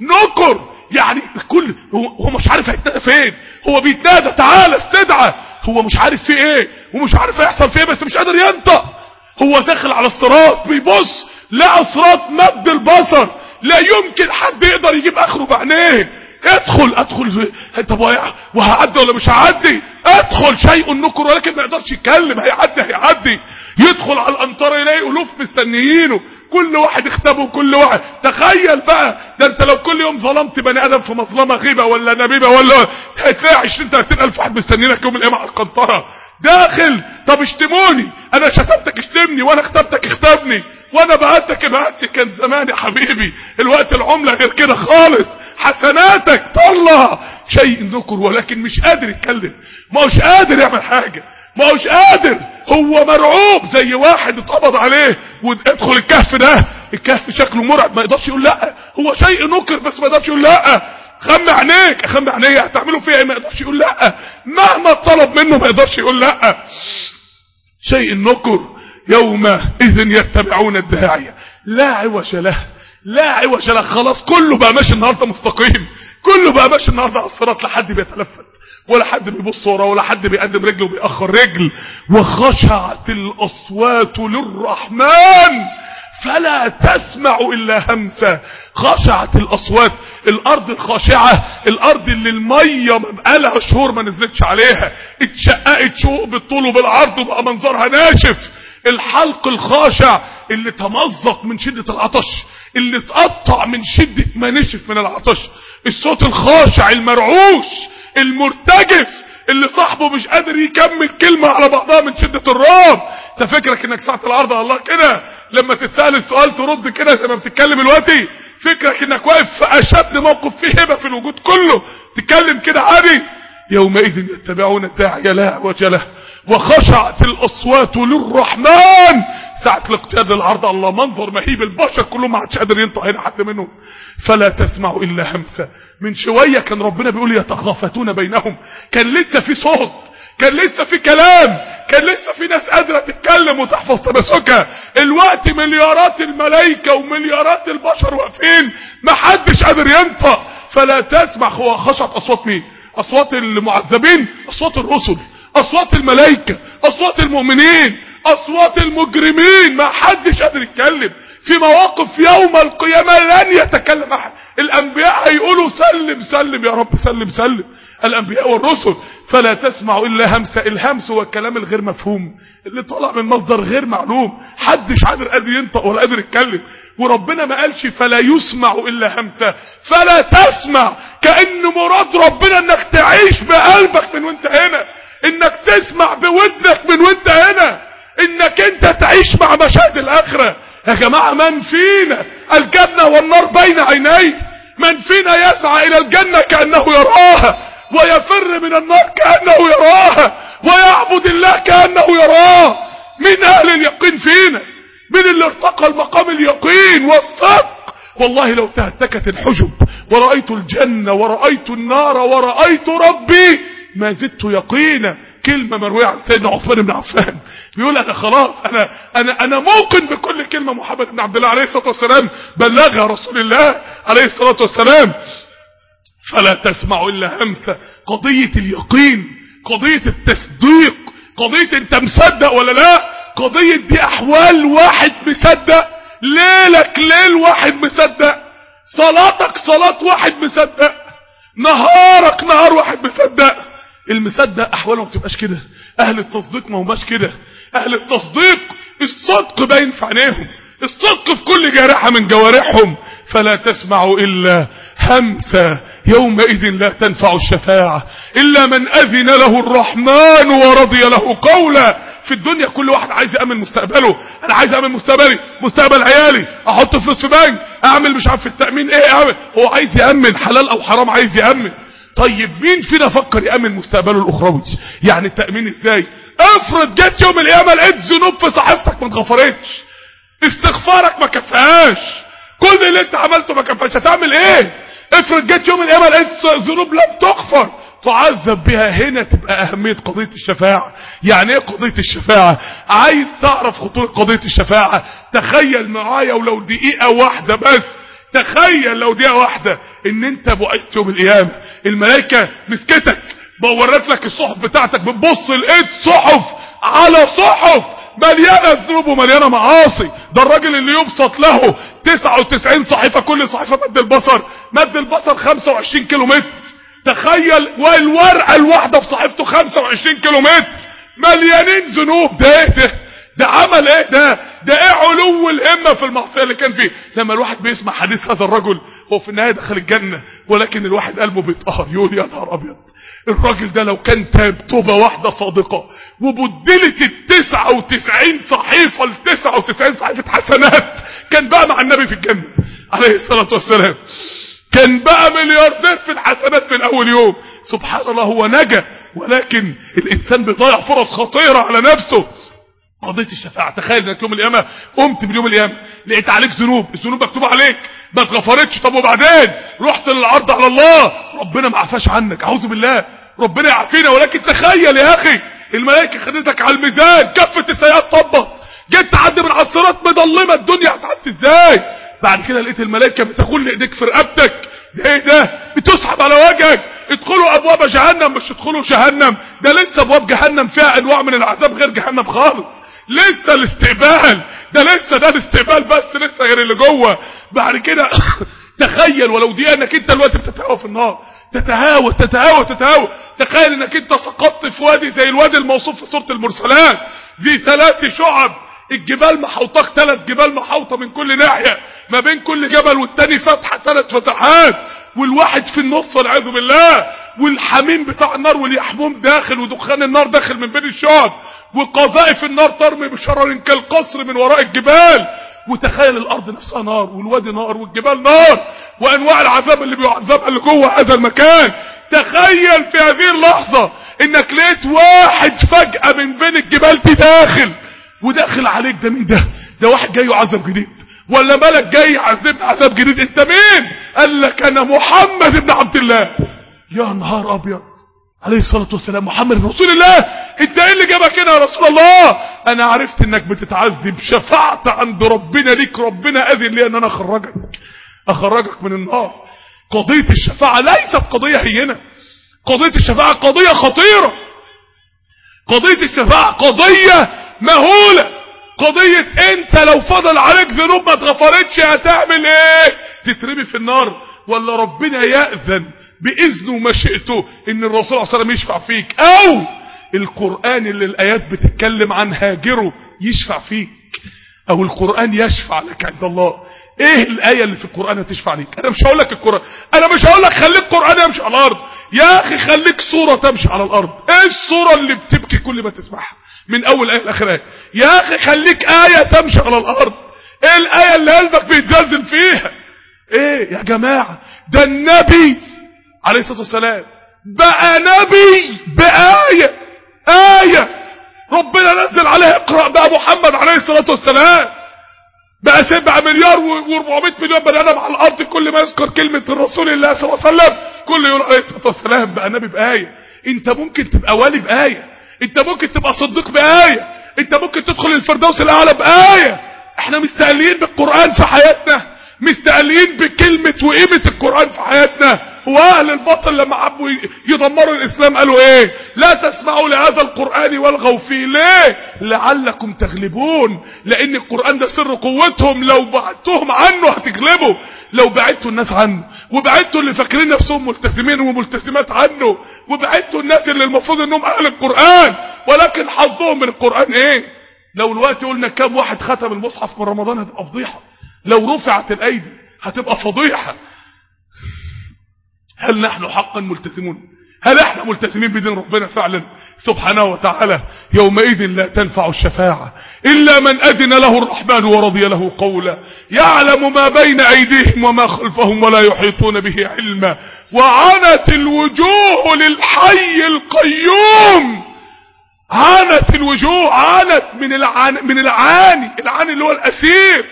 نكر يعني كل هو مش عارف هيتنادى فين هو بيتنادى تعالى استدعى هو مش عارف في ايه ومش عارف هيحصل في ايه بس مش قادر ينطق هو داخل على الصراط بيبص لقى صراط مد البصر لا يمكن حد يقدر يجيب اخره بعينيه ادخل ادخل في طب وهعدي ولا مش هعدي ادخل شيء نكر ولكن ما يقدرش يتكلم هيعدي هيعدي يدخل على الامطار يلاقي الوف مستنيينه كل واحد اختبه كل واحد تخيل بقى ده انت لو كل يوم ظلمت بني ادم في مظلمه غيبه ولا نميمه ولا هتلاقي 20 30 الف واحد مستنيينك يوم القيامه على القنطره داخل طب اشتموني انا شتمتك اشتمني وانا اختبتك اختبني وانا بعتك بعتك كان زمان يا حبيبي الوقت العمله غير كده خالص حسناتك طلع شيء نكر ولكن مش قادر يتكلم ما هوش قادر يعمل حاجه ما هوش قادر هو مرعوب زي واحد اتقبض عليه وادخل الكهف ده الكهف شكله مرعب ما يقدرش يقول لا هو شيء نكر بس ما يقدرش يقول لا خم عينيك خم عينيك هتعملوا فيها ايه ما يقدرش يقول لا مهما طلب منه ما يقدرش يقول لا شيء نكر يوم اذن يتبعون الداعية لا عوج له لا عوج له خلاص كله بقى ماشي النهارده مستقيم كله بقى ماشي النهارده على الصراط لا حد بيتلفت ولا حد بيبص ورا ولا حد بيقدم رجل وبيأخر رجل وخشعت الأصوات للرحمن فلا تسمع إلا همسة خشعت الأصوات الأرض الخاشعة الأرض اللي المية بقالها شهور ما نزلتش عليها اتشققت شوق بالطول وبالعرض وبقى منظرها ناشف الحلق الخاشع اللي تمزق من شدة العطش اللي اتقطع من شدة ما نشف من العطش الصوت الخاشع المرعوش المرتجف اللي صاحبه مش قادر يكمل كلمة على بعضها من شدة الرعب انت فكرك انك ساعة العرض على الله كده لما تتسأل السؤال ترد كده زي ما بتتكلم دلوقتي فكرك انك واقف في اشد موقف فيه هبة في الوجود كله تتكلم كده عادي يومئذ يتبعون الداعي لا وجله وخشعت الاصوات للرحمن ساعة الاقتياد العرض الله منظر مهيب البشر كلهم ما عادش قادر ينطق هنا حد منهم فلا تسمع الا همسة من شوية كان ربنا بيقول يتخافتون بينهم كان لسه في صوت كان لسه في كلام كان لسه في ناس قادرة تتكلم وتحفظ تماسكها الوقت مليارات الملائكة ومليارات البشر واقفين ما حدش قادر ينطق فلا تسمع هو خشعت اصوات مين اصوات المعذبين اصوات الرسل اصوات الملائكة اصوات المؤمنين اصوات المجرمين ما حدش قادر يتكلم في مواقف يوم القيامة لن يتكلم احد الانبياء هيقولوا سلم سلم يا رب سلم سلم الانبياء والرسل فلا تسمع الا همسة الهمس هو الكلام الغير مفهوم اللي طلع من مصدر غير معلوم حدش قادر قادر ينطق ولا قادر يتكلم وربنا ما قالش فلا يسمع الا همسة فلا تسمع كأن مراد ربنا انك تعيش بقلبك من وانت هنا انك تسمع بودنك من وانت هنا انك انت تعيش مع مشاهد الاخرة يا جماعة من فينا الجنة والنار بين عينيه من فينا يسعى الى الجنة كأنه يراها ويفر من النار كأنه يراها ويعبد الله كأنه يراه من اهل اليقين فينا من اللي ارتقى المقام اليقين والصدق والله لو تهتكت الحجب ورأيت الجنة ورأيت النار ورأيت ربي ما زدت يقينا كلمة مروية عن سيدنا عثمان بن عفان بيقول انا خلاص انا انا انا موقن بكل كلمة محمد بن عبد الله عليه الصلاة والسلام بلغها رسول الله عليه الصلاة والسلام فلا تسمع الا همسة قضية اليقين قضية التصديق قضية انت مصدق ولا لا قضية دي احوال واحد مصدق ليلك ليل واحد مصدق صلاتك صلاة واحد مصدق نهارك نهار واحد مصدق المصدق احوالهم تبقاش كده اهل التصديق ما هماش كده اهل التصديق الصدق باين في عينيهم الصدق في كل جارحة من جوارحهم فلا تسمع الا همسة يومئذ لا تنفع الشفاعة الا من اذن له الرحمن ورضي له قولا في الدنيا كل واحد عايز يأمن مستقبله انا عايز أأمن مستقبلي مستقبل عيالي احط فلوس في بنك اعمل مش عارف في التأمين ايه اعمل هو عايز يأمن حلال او حرام عايز يأمن طيب مين فينا فكر يأمن مستقبله الاخروي يعني التأمين ازاي افرض جت يوم القيامة لقيت ذنوب في صحيفتك ما اتغفرتش استغفارك ما كفاش كل اللي انت عملته ما كفاش هتعمل ايه افرض جت يوم القيامة لقيت ذنوب لم تغفر تعذب بها هنا تبقى اهمية قضية الشفاعة يعني ايه قضية الشفاعة عايز تعرف خطورة قضية الشفاعة تخيل معايا ولو دقيقة واحدة بس تخيل لو دقيقة واحدة ان انت بعثت يوم القيامة الملائكة مسكتك بورت لك الصحف بتاعتك بتبص لقيت صحف على صحف مليانة ذنوب ومليانة معاصي ده الراجل اللي يبسط له 99 صحيفة كل صحيفة مد البصر مد البصر 25 كيلو متر تخيل والورقة الواحدة في صحيفته 25 كيلو متر مليانين ذنوب ده ايه ده ده عمل ايه ده ده ايه علو الهمة في المعصية اللي كان فيه لما الواحد بيسمع حديث هذا الرجل هو في النهاية دخل الجنة ولكن الواحد قلبه بيتقهر يقول يا نهار ابيض الراجل ده لو كان تاب توبة واحدة صادقة وبدلت التسعة وتسعين صحيفة التسعة وتسعين صحيفة حسنات كان بقى مع النبي في الجنة عليه الصلاة والسلام كان بقى ملياردير في الحسنات من اول يوم سبحان الله هو نجا ولكن الانسان بيضيع فرص خطيرة على نفسه قضية الشفاعة تخيل انك يوم القيامة قمت من يوم القيامة لقيت عليك ذنوب الذنوب مكتوبة عليك ما اتغفرتش طب وبعدين رحت للعرض على الله ربنا ما عفاش عنك اعوذ بالله ربنا يعافينا ولكن تخيل يا اخي الملائكة خدتك على الميزان كفة السيئات طبط جيت تعدي من عصرات مضلمة الدنيا هتعدي ازاي بعد كده لقيت الملائكة بتغل ايديك في رقبتك ده ايه ده بتسحب على وجهك ادخلوا ابواب جهنم مش ادخلوا جهنم ده لسه ابواب جهنم فيها انواع من العذاب غير جهنم خالص لسه الاستقبال ده لسه ده الاستقبال بس لسه غير اللي جوه بعد كده تخيل ولو دي انك انت دلوقتي بتتهاوى في النار تتهاوى تتهاوى تتهاوى تخيل انك انت سقطت في وادي زي الوادي الموصوف في سوره المرسلات ذي ثلاث شعب الجبال محوطاك ثلاث جبال محوطه من كل ناحيه ما بين كل جبل والتاني فتحه ثلاث فتحات والواحد في النص والعياذ بالله والحميم بتاع النار واليحموم داخل ودخان النار داخل من بين الشعب وقذائف النار ترمي بشرر كالقصر من وراء الجبال وتخيل الارض نفسها نار والوادي نار والجبال نار وانواع العذاب اللي بيعذبها اللي جوه هذا المكان تخيل في هذه اللحظة انك لقيت واحد فجأة من بين الجبال دي داخل وداخل عليك ده مين ده ده واحد جاي يعذب جديد ولا ملك جاي يعذبني عذاب جديد انت مين قال لك انا محمد ابن عبد الله يا نهار ابيض عليه الصلاة والسلام محمد رسول الله انت ايه اللي جابك هنا يا رسول الله انا عرفت انك بتتعذب شفعت عند ربنا ليك ربنا اذن لي ان انا اخرجك اخرجك من النار قضية الشفاعة ليست قضية هينة قضية الشفاعة قضية خطيرة قضية الشفاعة قضية مهولة قضية انت لو فضل عليك ذنوب ما اتغفرتش هتعمل ايه تترمي في النار ولا ربنا يأذن بإذنه ومشيئته ان الرسول صلى الله عليه وسلم يشفع فيك او القرآن اللي الآيات بتتكلم عن هاجره يشفع فيك او القرآن يشفع لك عند الله ايه الآية اللي في القرآن هتشفع ليك انا مش هقول لك القرآن انا مش هقول لك خليك قرآن يمشي على الارض يا اخي خليك صورة تمشي على الارض ايه الصورة اللي بتبكي كل ما تسمعها من اول آية لاخر آية يا اخي خليك آية تمشي على الارض ايه الآية اللي قلبك بيتزلزل فيها ايه يا جماعة ده النبي عليه الصلاة والسلام بقى نبي بآية آية ربنا نزل عليه اقرأ بقى محمد عليه الصلاة والسلام بقى سبع مليار و400 مليون بني ادم على الارض كل ما يذكر كلمة الرسول الله صلى الله عليه وسلم كل يقول عليه الصلاة والسلام بقى نبي بآية انت ممكن تبقى والي بآية انت ممكن تبقى صديق بآية انت ممكن تدخل الفردوس الاعلى بآية احنا مستقلين بالقرآن في حياتنا مستقلين بكلمة وقيمة القرآن في حياتنا واهل الباطل لما حبوا يدمروا الاسلام قالوا ايه لا تسمعوا لهذا القرآن والغوا فيه ليه لعلكم تغلبون لان القرآن ده سر قوتهم لو بعدتهم عنه هتغلبوا لو بعدتوا الناس عنه وبعدتوا اللي فاكرين نفسهم ملتزمين وملتزمات عنه وبعدتوا الناس اللي المفروض انهم اهل القرآن ولكن حظهم من القرآن ايه لو الوقت قلنا كام واحد ختم المصحف من رمضان هتبقى فضيحة لو رفعت الايدي هتبقى فضيحة هل نحن حقا ملتزمون هل احنا ملتزمين بدين ربنا فعلا سبحانه وتعالى يومئذ لا تنفع الشفاعة إلا من أذن له الرحمن ورضي له قولا يعلم ما بين أيديهم وما خلفهم ولا يحيطون به علما وعنت الوجوه للحي القيوم عانت الوجوه عانت من العاني من العاني العاني اللي هو الأسير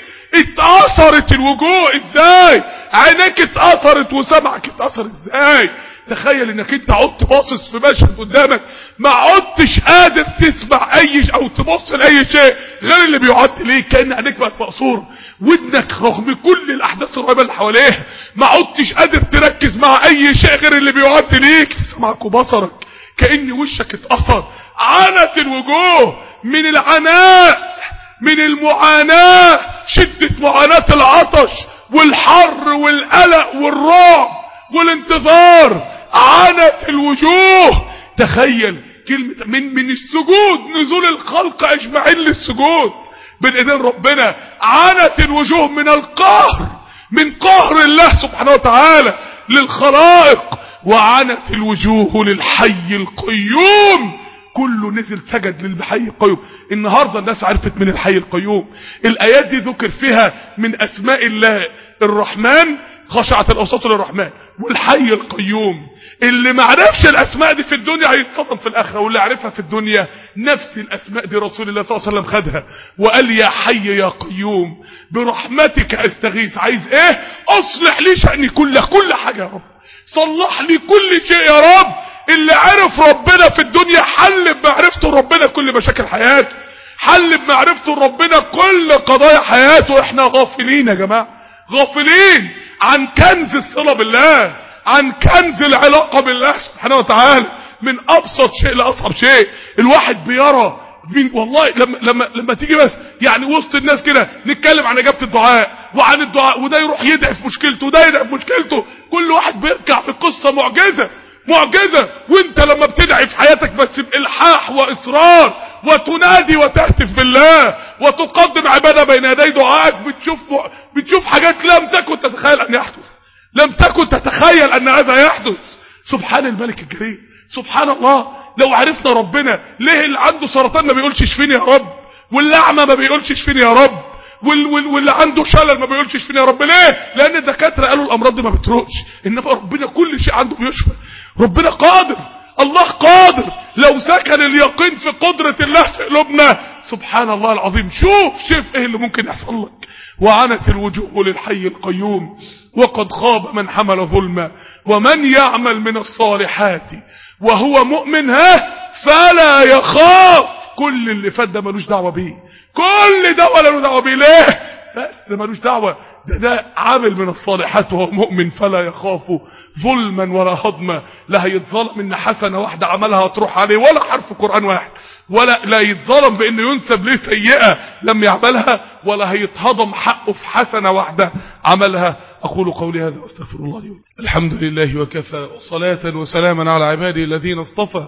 اتأثرت الوجوه ازاي عينيك اتأثرت وسمعك اتأثر ازاي تخيل انك انت عدت باصص في مشهد قدامك ما عدتش قادر تسمع اي ش... او تبص لاي شيء غير اللي بيعد ليك كان عينيك بقت مقصوره ودنك رغم كل الاحداث الرهيبه اللي حواليها ما عدتش قادر تركز مع اي شيء غير اللي بيعد ليك في سمعك وبصرك كأن وشك اتأثر عانت الوجوه من العناء من المعاناة شدة معاناة العطش والحر والقلق والرعب والانتظار عانت الوجوه تخيل كلمة من من السجود نزول الخلق اجمعين للسجود بين ايدين ربنا عانت الوجوه من القهر من قهر الله سبحانه وتعالى للخلائق وعنت الوجوه للحي القيوم كله نزل سجد للحي القيوم النهاردة الناس عرفت من الحي القيوم الآيات دي ذكر فيها من أسماء الله الرحمن خشعت الأوساط للرحمن والحي القيوم اللي ما عرفش الأسماء دي في الدنيا هيتصدم في الآخرة واللي عرفها في الدنيا نفس الأسماء دي رسول الله صلى الله عليه وسلم خدها وقال يا حي يا قيوم برحمتك أستغيث عايز ايه أصلح لي شأني كله كل حاجة يا رب صلح لي كل شيء يا رب اللي عرف ربنا في الدنيا حل بمعرفته ربنا كل مشاكل حياته حل بمعرفته ربنا كل قضايا حياته احنا غافلين يا جماعة غافلين عن كنز الصلة بالله عن كنز العلاقة بالله سبحانه وتعالى من ابسط شيء لاصعب شيء الواحد بيرى من والله لما لما لما تيجي بس يعني وسط الناس كده نتكلم عن اجابه الدعاء وعن الدعاء وده يروح يدعي في مشكلته وده يدعي في مشكلته كل واحد بيرجع بقصه معجزه معجزة وانت لما بتدعي في حياتك بس بإلحاح وإصرار وتنادي وتهتف بالله وتقدم عبادة بين يدي دعائك بتشوف, بتشوف حاجات لم تكن تتخيل أن يحدث لم تكن تتخيل أن هذا يحدث سبحان الملك الكريم سبحان الله لو عرفنا ربنا ليه اللي عنده سرطان ما بيقولش اشفيني يا رب واللي اعمى ما بيقولش اشفيني يا رب وال وال واللي عنده شلل ما بيقولش اشفيني يا رب ليه لان الدكاتره قالوا الامراض دي ما بتروقش انما ربنا كل شيء عنده بيشفى ربنا قادر الله قادر لو سكن اليقين في قدرة الله في قلوبنا سبحان الله العظيم شوف شوف ايه اللي ممكن يحصل لك وعنت الوجوه للحي القيوم وقد خاب من حمل ظلما ومن يعمل من الصالحات وهو مؤمن ها فلا يخاف كل اللي فات ده ملوش دعوة بيه كل ده ولا له دعوة بيه ليه بس ده ملوش دعوة ده ده عامل من الصالحات وهو مؤمن فلا يخاف ظلما ولا هضما لا هيتظلم ان حسنة واحدة عملها تروح عليه ولا حرف قرآن واحد ولا لا يتظلم بانه ينسب ليه سيئة لم يعملها ولا هيتهضم حقه في حسنة واحدة عملها اقول قولي هذا واستغفر الله لي الحمد لله وكفى وصلاة وسلاما على عباده الذين اصطفى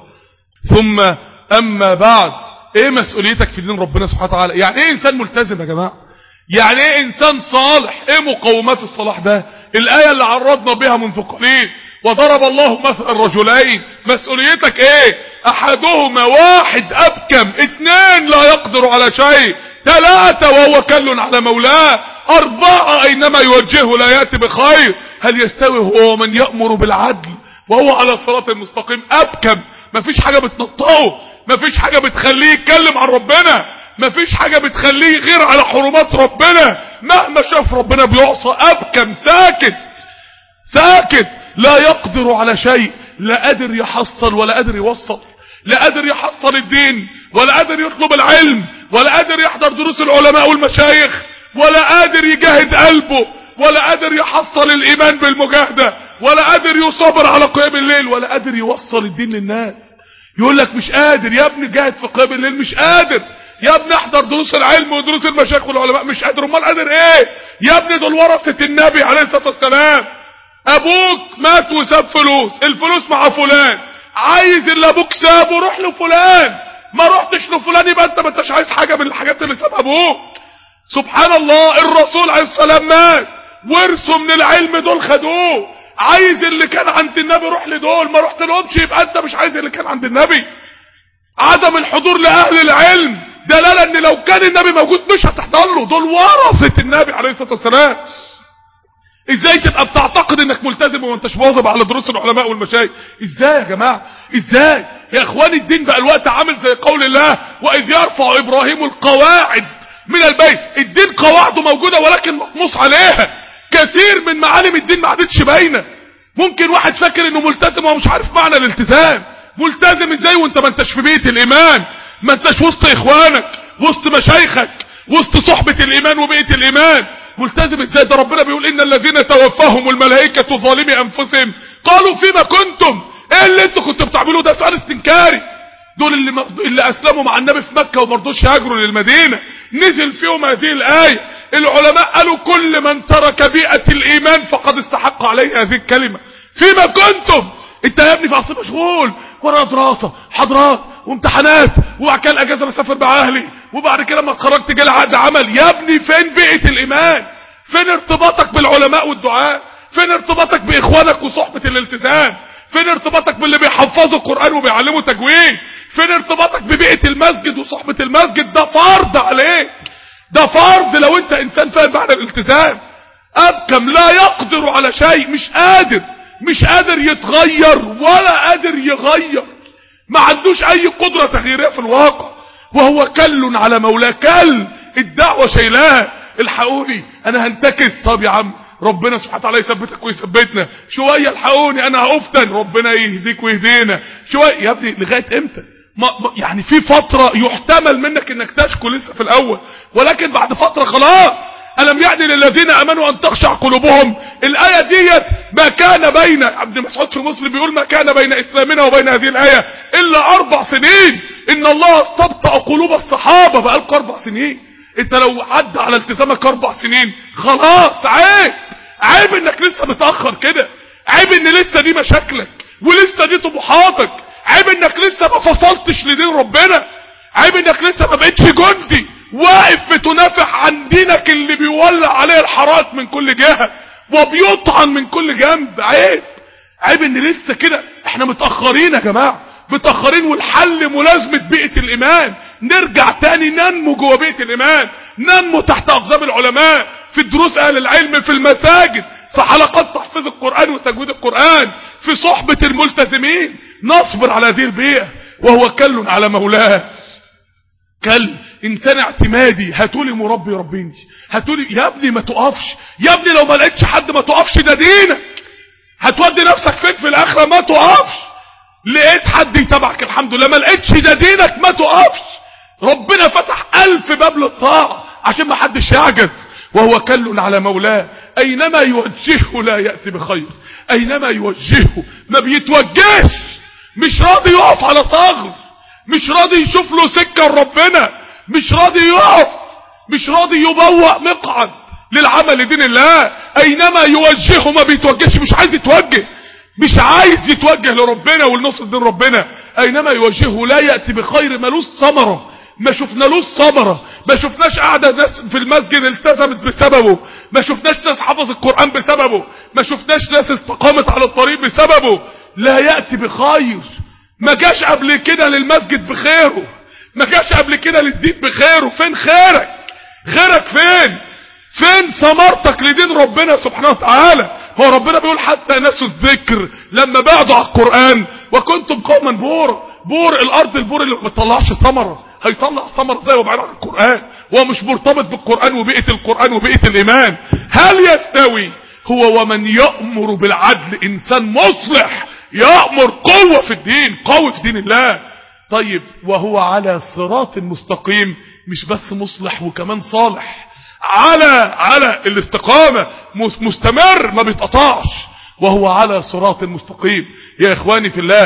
ثم اما بعد ايه مسؤوليتك في دين ربنا سبحانه وتعالى يعني ايه انسان ملتزم يا جماعه يعني ايه انسان صالح ايه مقومات الصلاح ده الايه اللي عرضنا بها منذ قليل وضرب الله مثل الرجلين مسؤوليتك ايه احدهما واحد ابكم اتنين لا يقدر على شيء ثلاثة وهو كل على مولاه اربعة اينما يوجهه لا يأتي بخير هل يستوي هو من يأمر بالعدل وهو على الصراط المستقيم ابكم مفيش حاجة بتنطقه مفيش حاجة بتخليه يتكلم عن ربنا مفيش حاجة بتخليه غير على حرمات ربنا مهما شاف ربنا بيعصى ابكم ساكت ساكت لا يقدر على شيء لا قادر يحصل ولا قادر يوصل لا قادر يحصل الدين ولا قادر يطلب العلم ولا قادر يحضر دروس العلماء والمشايخ ولا قادر يجاهد قلبه ولا قادر يحصل الايمان بالمجاهدة ولا قادر يصبر على قيام الليل ولا قادر يوصل الدين للناس يقول لك مش قادر يا ابني جاهد في قيام الليل مش قادر يا ابني احضر دروس العلم ودروس المشايخ والعلماء مش قادر امال قادر ايه يا ابني دول ورثه النبي عليه الصلاه والسلام ابوك مات وساب فلوس الفلوس مع فلان عايز اللي ابوك سابه روح لفلان ما رحتش لفلان يبقى انت ما انتش عايز حاجه من الحاجات اللي سابها ابوك سبحان الله الرسول عليه السلام مات ورثوا من العلم دول خدوه عايز اللي كان عند النبي روح لدول ما رحت لهمش يبقى انت مش عايز اللي كان عند النبي عدم الحضور لاهل العلم دلاله ان لو كان النبي موجود مش هتحضر له دول ورثه النبي عليه الصلاه والسلام ازاي تبقى بتعتقد انك ملتزم وما انتش مواظب على دروس العلماء والمشايخ ازاي يا جماعه ازاي يا اخواني الدين بقى الوقت عامل زي قول الله واذ يرفع ابراهيم القواعد من البيت الدين قواعده موجوده ولكن مقموص عليها كثير من معالم الدين ما عادتش باينه ممكن واحد فاكر انه ملتزم وهو مش عارف معنى الالتزام ملتزم ازاي وانت ما انتش في بيت الايمان ما انتش وسط اخوانك وسط مشايخك وسط صحبة الايمان وبيئة الايمان ملتزم ازاي ده ربنا بيقول ان الذين توفاهم الملائكة ظالمي انفسهم قالوا فيما كنتم ايه اللي انتوا كنتوا بتعملوه ده سؤال استنكاري دول اللي, م... اللي اسلموا مع النبي في مكة وما رضوش يهاجروا للمدينة نزل فيهم هذه الايه العلماء قالوا كل من ترك بيئة الايمان فقد استحق عليه هذه الكلمة فيما كنتم انت يا ابني في اصل مشغول ورا دراسة حضرات وامتحانات وبعد كده الاجازه بسافر مع اهلي وبعد كده لما اتخرجت جالي عقد عمل يا ابني فين بيئه الايمان فين ارتباطك بالعلماء والدعاء فين ارتباطك باخوانك وصحبه الالتزام فين ارتباطك باللي بيحفظوا القران وبيعلموا تجويد فين ارتباطك ببيئه المسجد وصحبه المسجد ده فرض عليك ده فرض لو انت انسان فاهم معنى الالتزام ابكم لا يقدر على شيء مش قادر مش قادر يتغير ولا قادر يغير ما عندوش اي قدرة تغييرية في الواقع وهو كل على مولاه كل الدعوة شايلاه الحقوني انا هنتكس طب يا عم ربنا سبحانه وتعالى يثبتك ويثبتنا شوية الحقوني انا هفتن ربنا يهديك ويهدينا شوية يا ابني لغاية امتى ما يعني في فترة يحتمل منك انك تشكو لسه في الاول ولكن بعد فترة خلاص ألم يعني للذين أمنوا أن تخشع قلوبهم الآية ديت ما كان بين عبد مسعود في مسلم بيقول ما كان بين إسلامنا وبين هذه الآية إلا أربع سنين إن الله استبطأ قلوب الصحابة بقالك أربع سنين أنت لو عدى على التزامك أربع سنين خلاص عيب عيب إنك لسه متأخر كده عيب إن لسه دي مشاكلك ولسه دي طموحاتك عيب إنك لسه ما فصلتش لدين ربنا عيب إنك لسه ما بقتش جندي واقف بتنافح عن دينك اللي بيولع عليه الحارات من كل جهة وبيطعن من كل جنب عيب عيب ان لسه كده احنا متأخرين يا جماعة متأخرين والحل ملازمة بيئة الايمان نرجع تاني ننمو جوه بيئة الايمان ننمو تحت اقدام العلماء في دروس اهل العلم في المساجد في حلقات تحفيظ القرآن وتجويد القرآن في صحبة الملتزمين نصبر على هذه البيئة وهو كل على مولاه كلب انسان اعتمادي هاتولي مربي يربيني هاتولي يا ابني ما تقفش يا ابني لو ما لقيتش حد ما تقفش ده دينك هتودي نفسك فين في الاخره ما تقفش لقيت حد يتابعك الحمد لله ما لقيتش ده دينك ما تقفش ربنا فتح الف باب للطاعه عشان ما حدش يعجز وهو كل على مولاه اينما يوجهه لا ياتي بخير اينما يوجهه ما بيتوجهش مش راضي يقف على ثغر مش راضي يشوف له سكة لربنا مش راضي يقف مش راضي يبوأ مقعد للعمل لدين الله اينما يوجهه ما بيتوجهش مش عايز يتوجه مش عايز يتوجه لربنا ولنصر دين ربنا اينما يوجهه لا يأتي بخير ملوش ثمرة ما شفنالوش ثمرة ما شفناش قاعدة ناس في المسجد التزمت بسببه ما شفناش ناس حفظ القرآن بسببه ما شفناش ناس استقامت على الطريق بسببه لا يأتي بخير ما جاش قبل كده للمسجد بخيره ما جاش قبل كده للدين بخيره فين خيرك خيرك فين فين ثمرتك لدين ربنا سبحانه وتعالى هو ربنا بيقول حتى نسوا الذكر لما بعدوا على القرآن وكنتم قوما بور بور الارض البور اللي ما بتطلعش ثمرة هيطلع ثمرة زي وبعيد عن القرآن هو مش مرتبط بالقرآن وبيئة القرآن وبيئة الإيمان هل يستوي هو ومن يأمر بالعدل إنسان مصلح يأمر قوة في الدين قوة في دين الله طيب وهو على صراط مستقيم مش بس مصلح وكمان صالح على على الاستقامة مستمر ما بيتقطعش وهو على صراط مستقيم يا إخواني في الله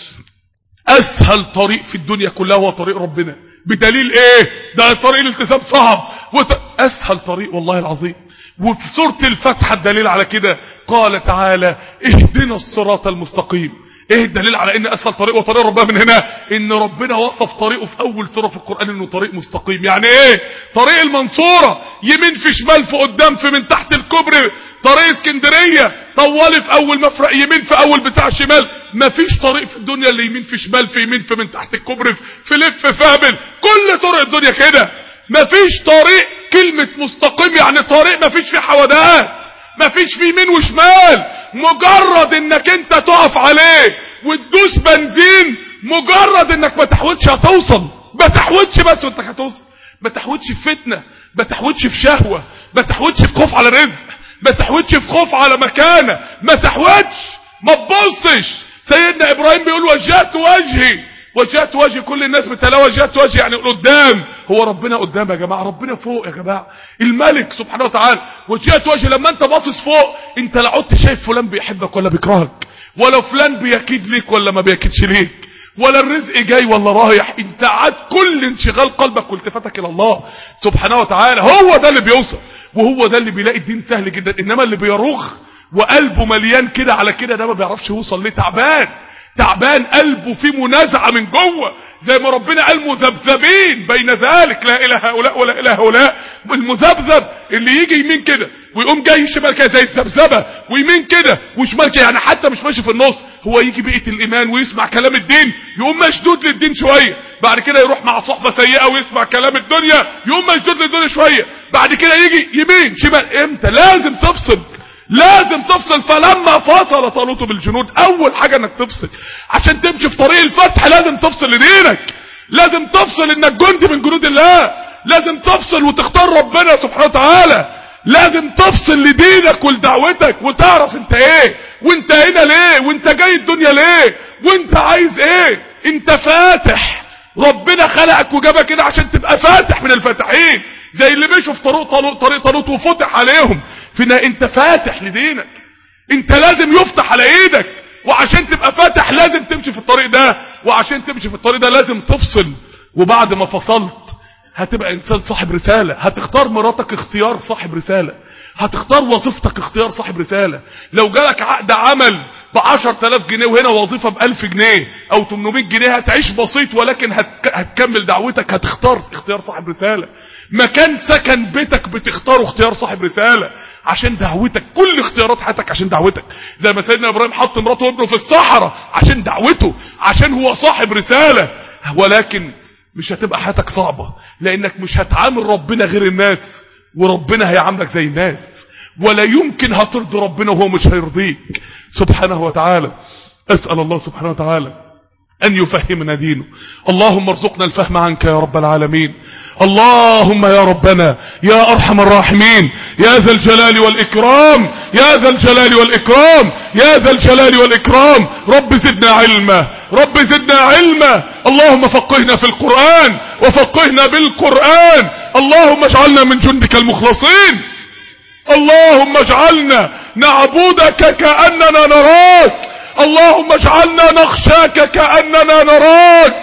أسهل طريق في الدنيا كلها هو طريق ربنا بدليل ايه ده طريق الالتزام صعب وت... اسهل طريق والله العظيم وفي سورة الفتحة الدليل على كده قال تعالى اهدنا الصراط المستقيم ايه الدليل على ان اسهل طريق وطريق ربنا من هنا ان ربنا وصف طريقه في اول سورة في القرآن انه طريق مستقيم يعني ايه طريق المنصورة يمين في شمال في قدام في من تحت الكوبري طريق اسكندرية طوالي في اول مفرق يمين في اول بتاع شمال مفيش طريق في الدنيا اللي يمين في شمال في يمين في من تحت الكوبري في لف في هبل كل طرق الدنيا كده مفيش طريق كلمة مستقيم يعني طريق مفيش فيه حودات مفيش فيه يمين وشمال مجرد انك انت تقف عليه وتدوس بنزين مجرد انك ما تحودش هتوصل ما تحودش بس وانت هتوصل ما تحودش في فتنة ما تحودش في شهوة ما تحودش في خوف على رزق ما تحودش في خوف على مكانة ما تحودش ما تبصش سيدنا ابراهيم بيقول وجهت وجهي وجهت وجهي كل الناس بتلا وجهت وجهي يعني قدام هو ربنا قدام يا جماعة ربنا فوق يا جماعة الملك سبحانه وتعالى وجهت وجهي لما انت باصص فوق انت لا عدت شايف فلان بيحبك ولا بيكرهك ولا فلان بيكيد ليك ولا ما بيكيدش ليك ولا الرزق جاي ولا رايح انت عاد كل انشغال قلبك والتفاتك الى الله سبحانه وتعالى هو ده اللي بيوصل وهو ده اللي بيلاقي الدين سهل جدا انما اللي بيروخ وقلبه مليان كده على كده ده ما بيعرفش يوصل ليه تعبان تعبان قلبه فيه منازعة من جوه زي ما ربنا قال مذبذبين بين ذلك لا اله هؤلاء ولا اله هؤلاء المذبذب اللي يجي يمين كده ويقوم جاي شمال كده زي الذبذبه ويمين كده وشمال كده يعني حتى مش ماشي في النص هو يجي بيئه الايمان ويسمع كلام الدين يقوم مشدود للدين شويه بعد كده يروح مع صحبه سيئه ويسمع كلام الدنيا يقوم مشدود للدنيا شويه بعد كده يجي يمين شمال امتى لازم تفصل لازم تفصل فلما فصل طالوت بالجنود اول حاجة انك تفصل عشان تمشي في طريق الفتح لازم تفصل لدينك لازم تفصل انك جندي من جنود الله لازم تفصل وتختار ربنا سبحانه وتعالى لازم تفصل لدينك ولدعوتك وتعرف انت ايه وانت هنا ليه وانت جاي الدنيا ليه وانت عايز ايه انت فاتح ربنا خلقك وجابك كده عشان تبقى فاتح من الفاتحين زي اللي مشوا في طريق طالوت طريق طالوت وفتح عليهم فينا انت فاتح لدينك انت لازم يفتح على ايدك وعشان تبقى فاتح لازم تمشي في الطريق ده وعشان تمشي في الطريق ده لازم تفصل وبعد ما فصلت هتبقى انسان صاحب رسالة هتختار مراتك اختيار صاحب رسالة هتختار وظيفتك اختيار صاحب رسالة لو جالك عقد عمل بعشر تلاف جنيه وهنا وظيفة بألف جنيه او 800 جنيه هتعيش بسيط ولكن هتك... هتكمل دعوتك هتختار اختيار صاحب رسالة مكان سكن بيتك بتختاره اختيار صاحب رسالة عشان دعوتك كل اختيارات حياتك عشان دعوتك زي ما سيدنا ابراهيم حط مراته وابنه في الصحراء عشان دعوته عشان هو صاحب رسالة ولكن مش هتبقى حياتك صعبة لانك مش هتعامل ربنا غير الناس وربنا هيعاملك زي الناس ولا يمكن هترضي ربنا وهو مش هيرضيك سبحانه وتعالى اسأل الله سبحانه وتعالى أن يفهمنا دينه اللهم ارزقنا الفهم عنك يا رب العالمين اللهم يا ربنا يا أرحم الراحمين يا ذا الجلال والإكرام يا ذا الجلال والإكرام يا ذا الجلال والإكرام رب زدنا علما رب زدنا علما اللهم فقهنا في القرآن وفقهنا بالقرآن اللهم اجعلنا من جندك المخلصين اللهم اجعلنا نعبدك كأننا نراك اللهم اجعلنا نخشاك كأننا نراك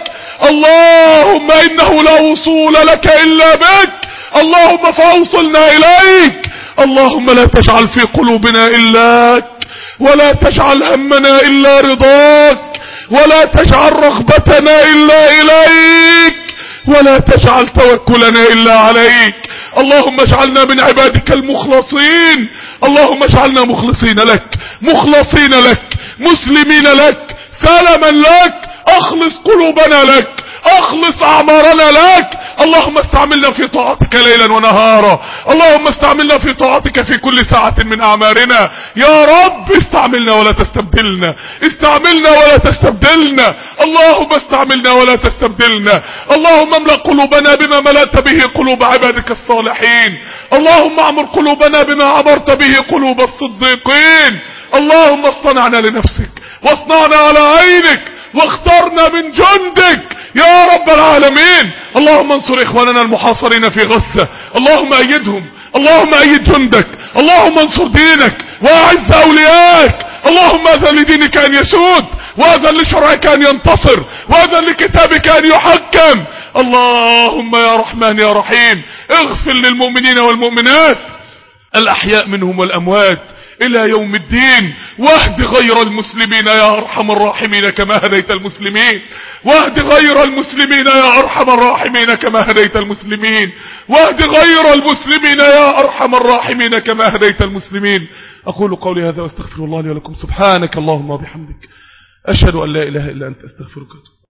اللهم إنه لا وصول لك إلا بك اللهم فأوصلنا إليك اللهم لا تجعل في قلوبنا إلاك ولا تجعل همنا إلا رضاك ولا تجعل رغبتنا إلا إليك ولا تجعل توكلنا إلا عليك اللهم اجعلنا من عبادك المخلصين اللهم اجعلنا مخلصين لك مخلصين لك مسلمين لك سلما لك اخلص قلوبنا لك اخلص اعمارنا لك اللهم استعملنا في طاعتك ليلا ونهارا اللهم استعملنا في طاعتك في كل ساعة من اعمارنا يا رب استعملنا ولا تستبدلنا استعملنا ولا تستبدلنا اللهم استعملنا ولا تستبدلنا اللهم املأ قلوبنا بما ملأت به قلوب عبادك الصالحين اللهم اعمر قلوبنا بما عمرت به قلوب الصديقين اللهم اصطنعنا لنفسك واصنعنا على عينك واخترنا من جندك يا رب العالمين اللهم انصر اخواننا المحاصرين في غزة اللهم ايدهم اللهم ايد جندك اللهم انصر دينك واعز اولياءك اللهم اذن لدينك ان يسود واذن لشرعك ان ينتصر واذن لكتابك ان يحكم اللهم يا رحمن يا رحيم اغفر للمؤمنين والمؤمنات الاحياء منهم والاموات الى يوم الدين واهد غير المسلمين يا ارحم الراحمين كما هديت المسلمين واهد غير المسلمين يا ارحم الراحمين كما هديت المسلمين واهد غير المسلمين يا ارحم الراحمين كما هديت المسلمين اقول قولي هذا واستغفر الله لي ولكم سبحانك اللهم وبحمدك اشهد ان لا اله الا انت استغفرك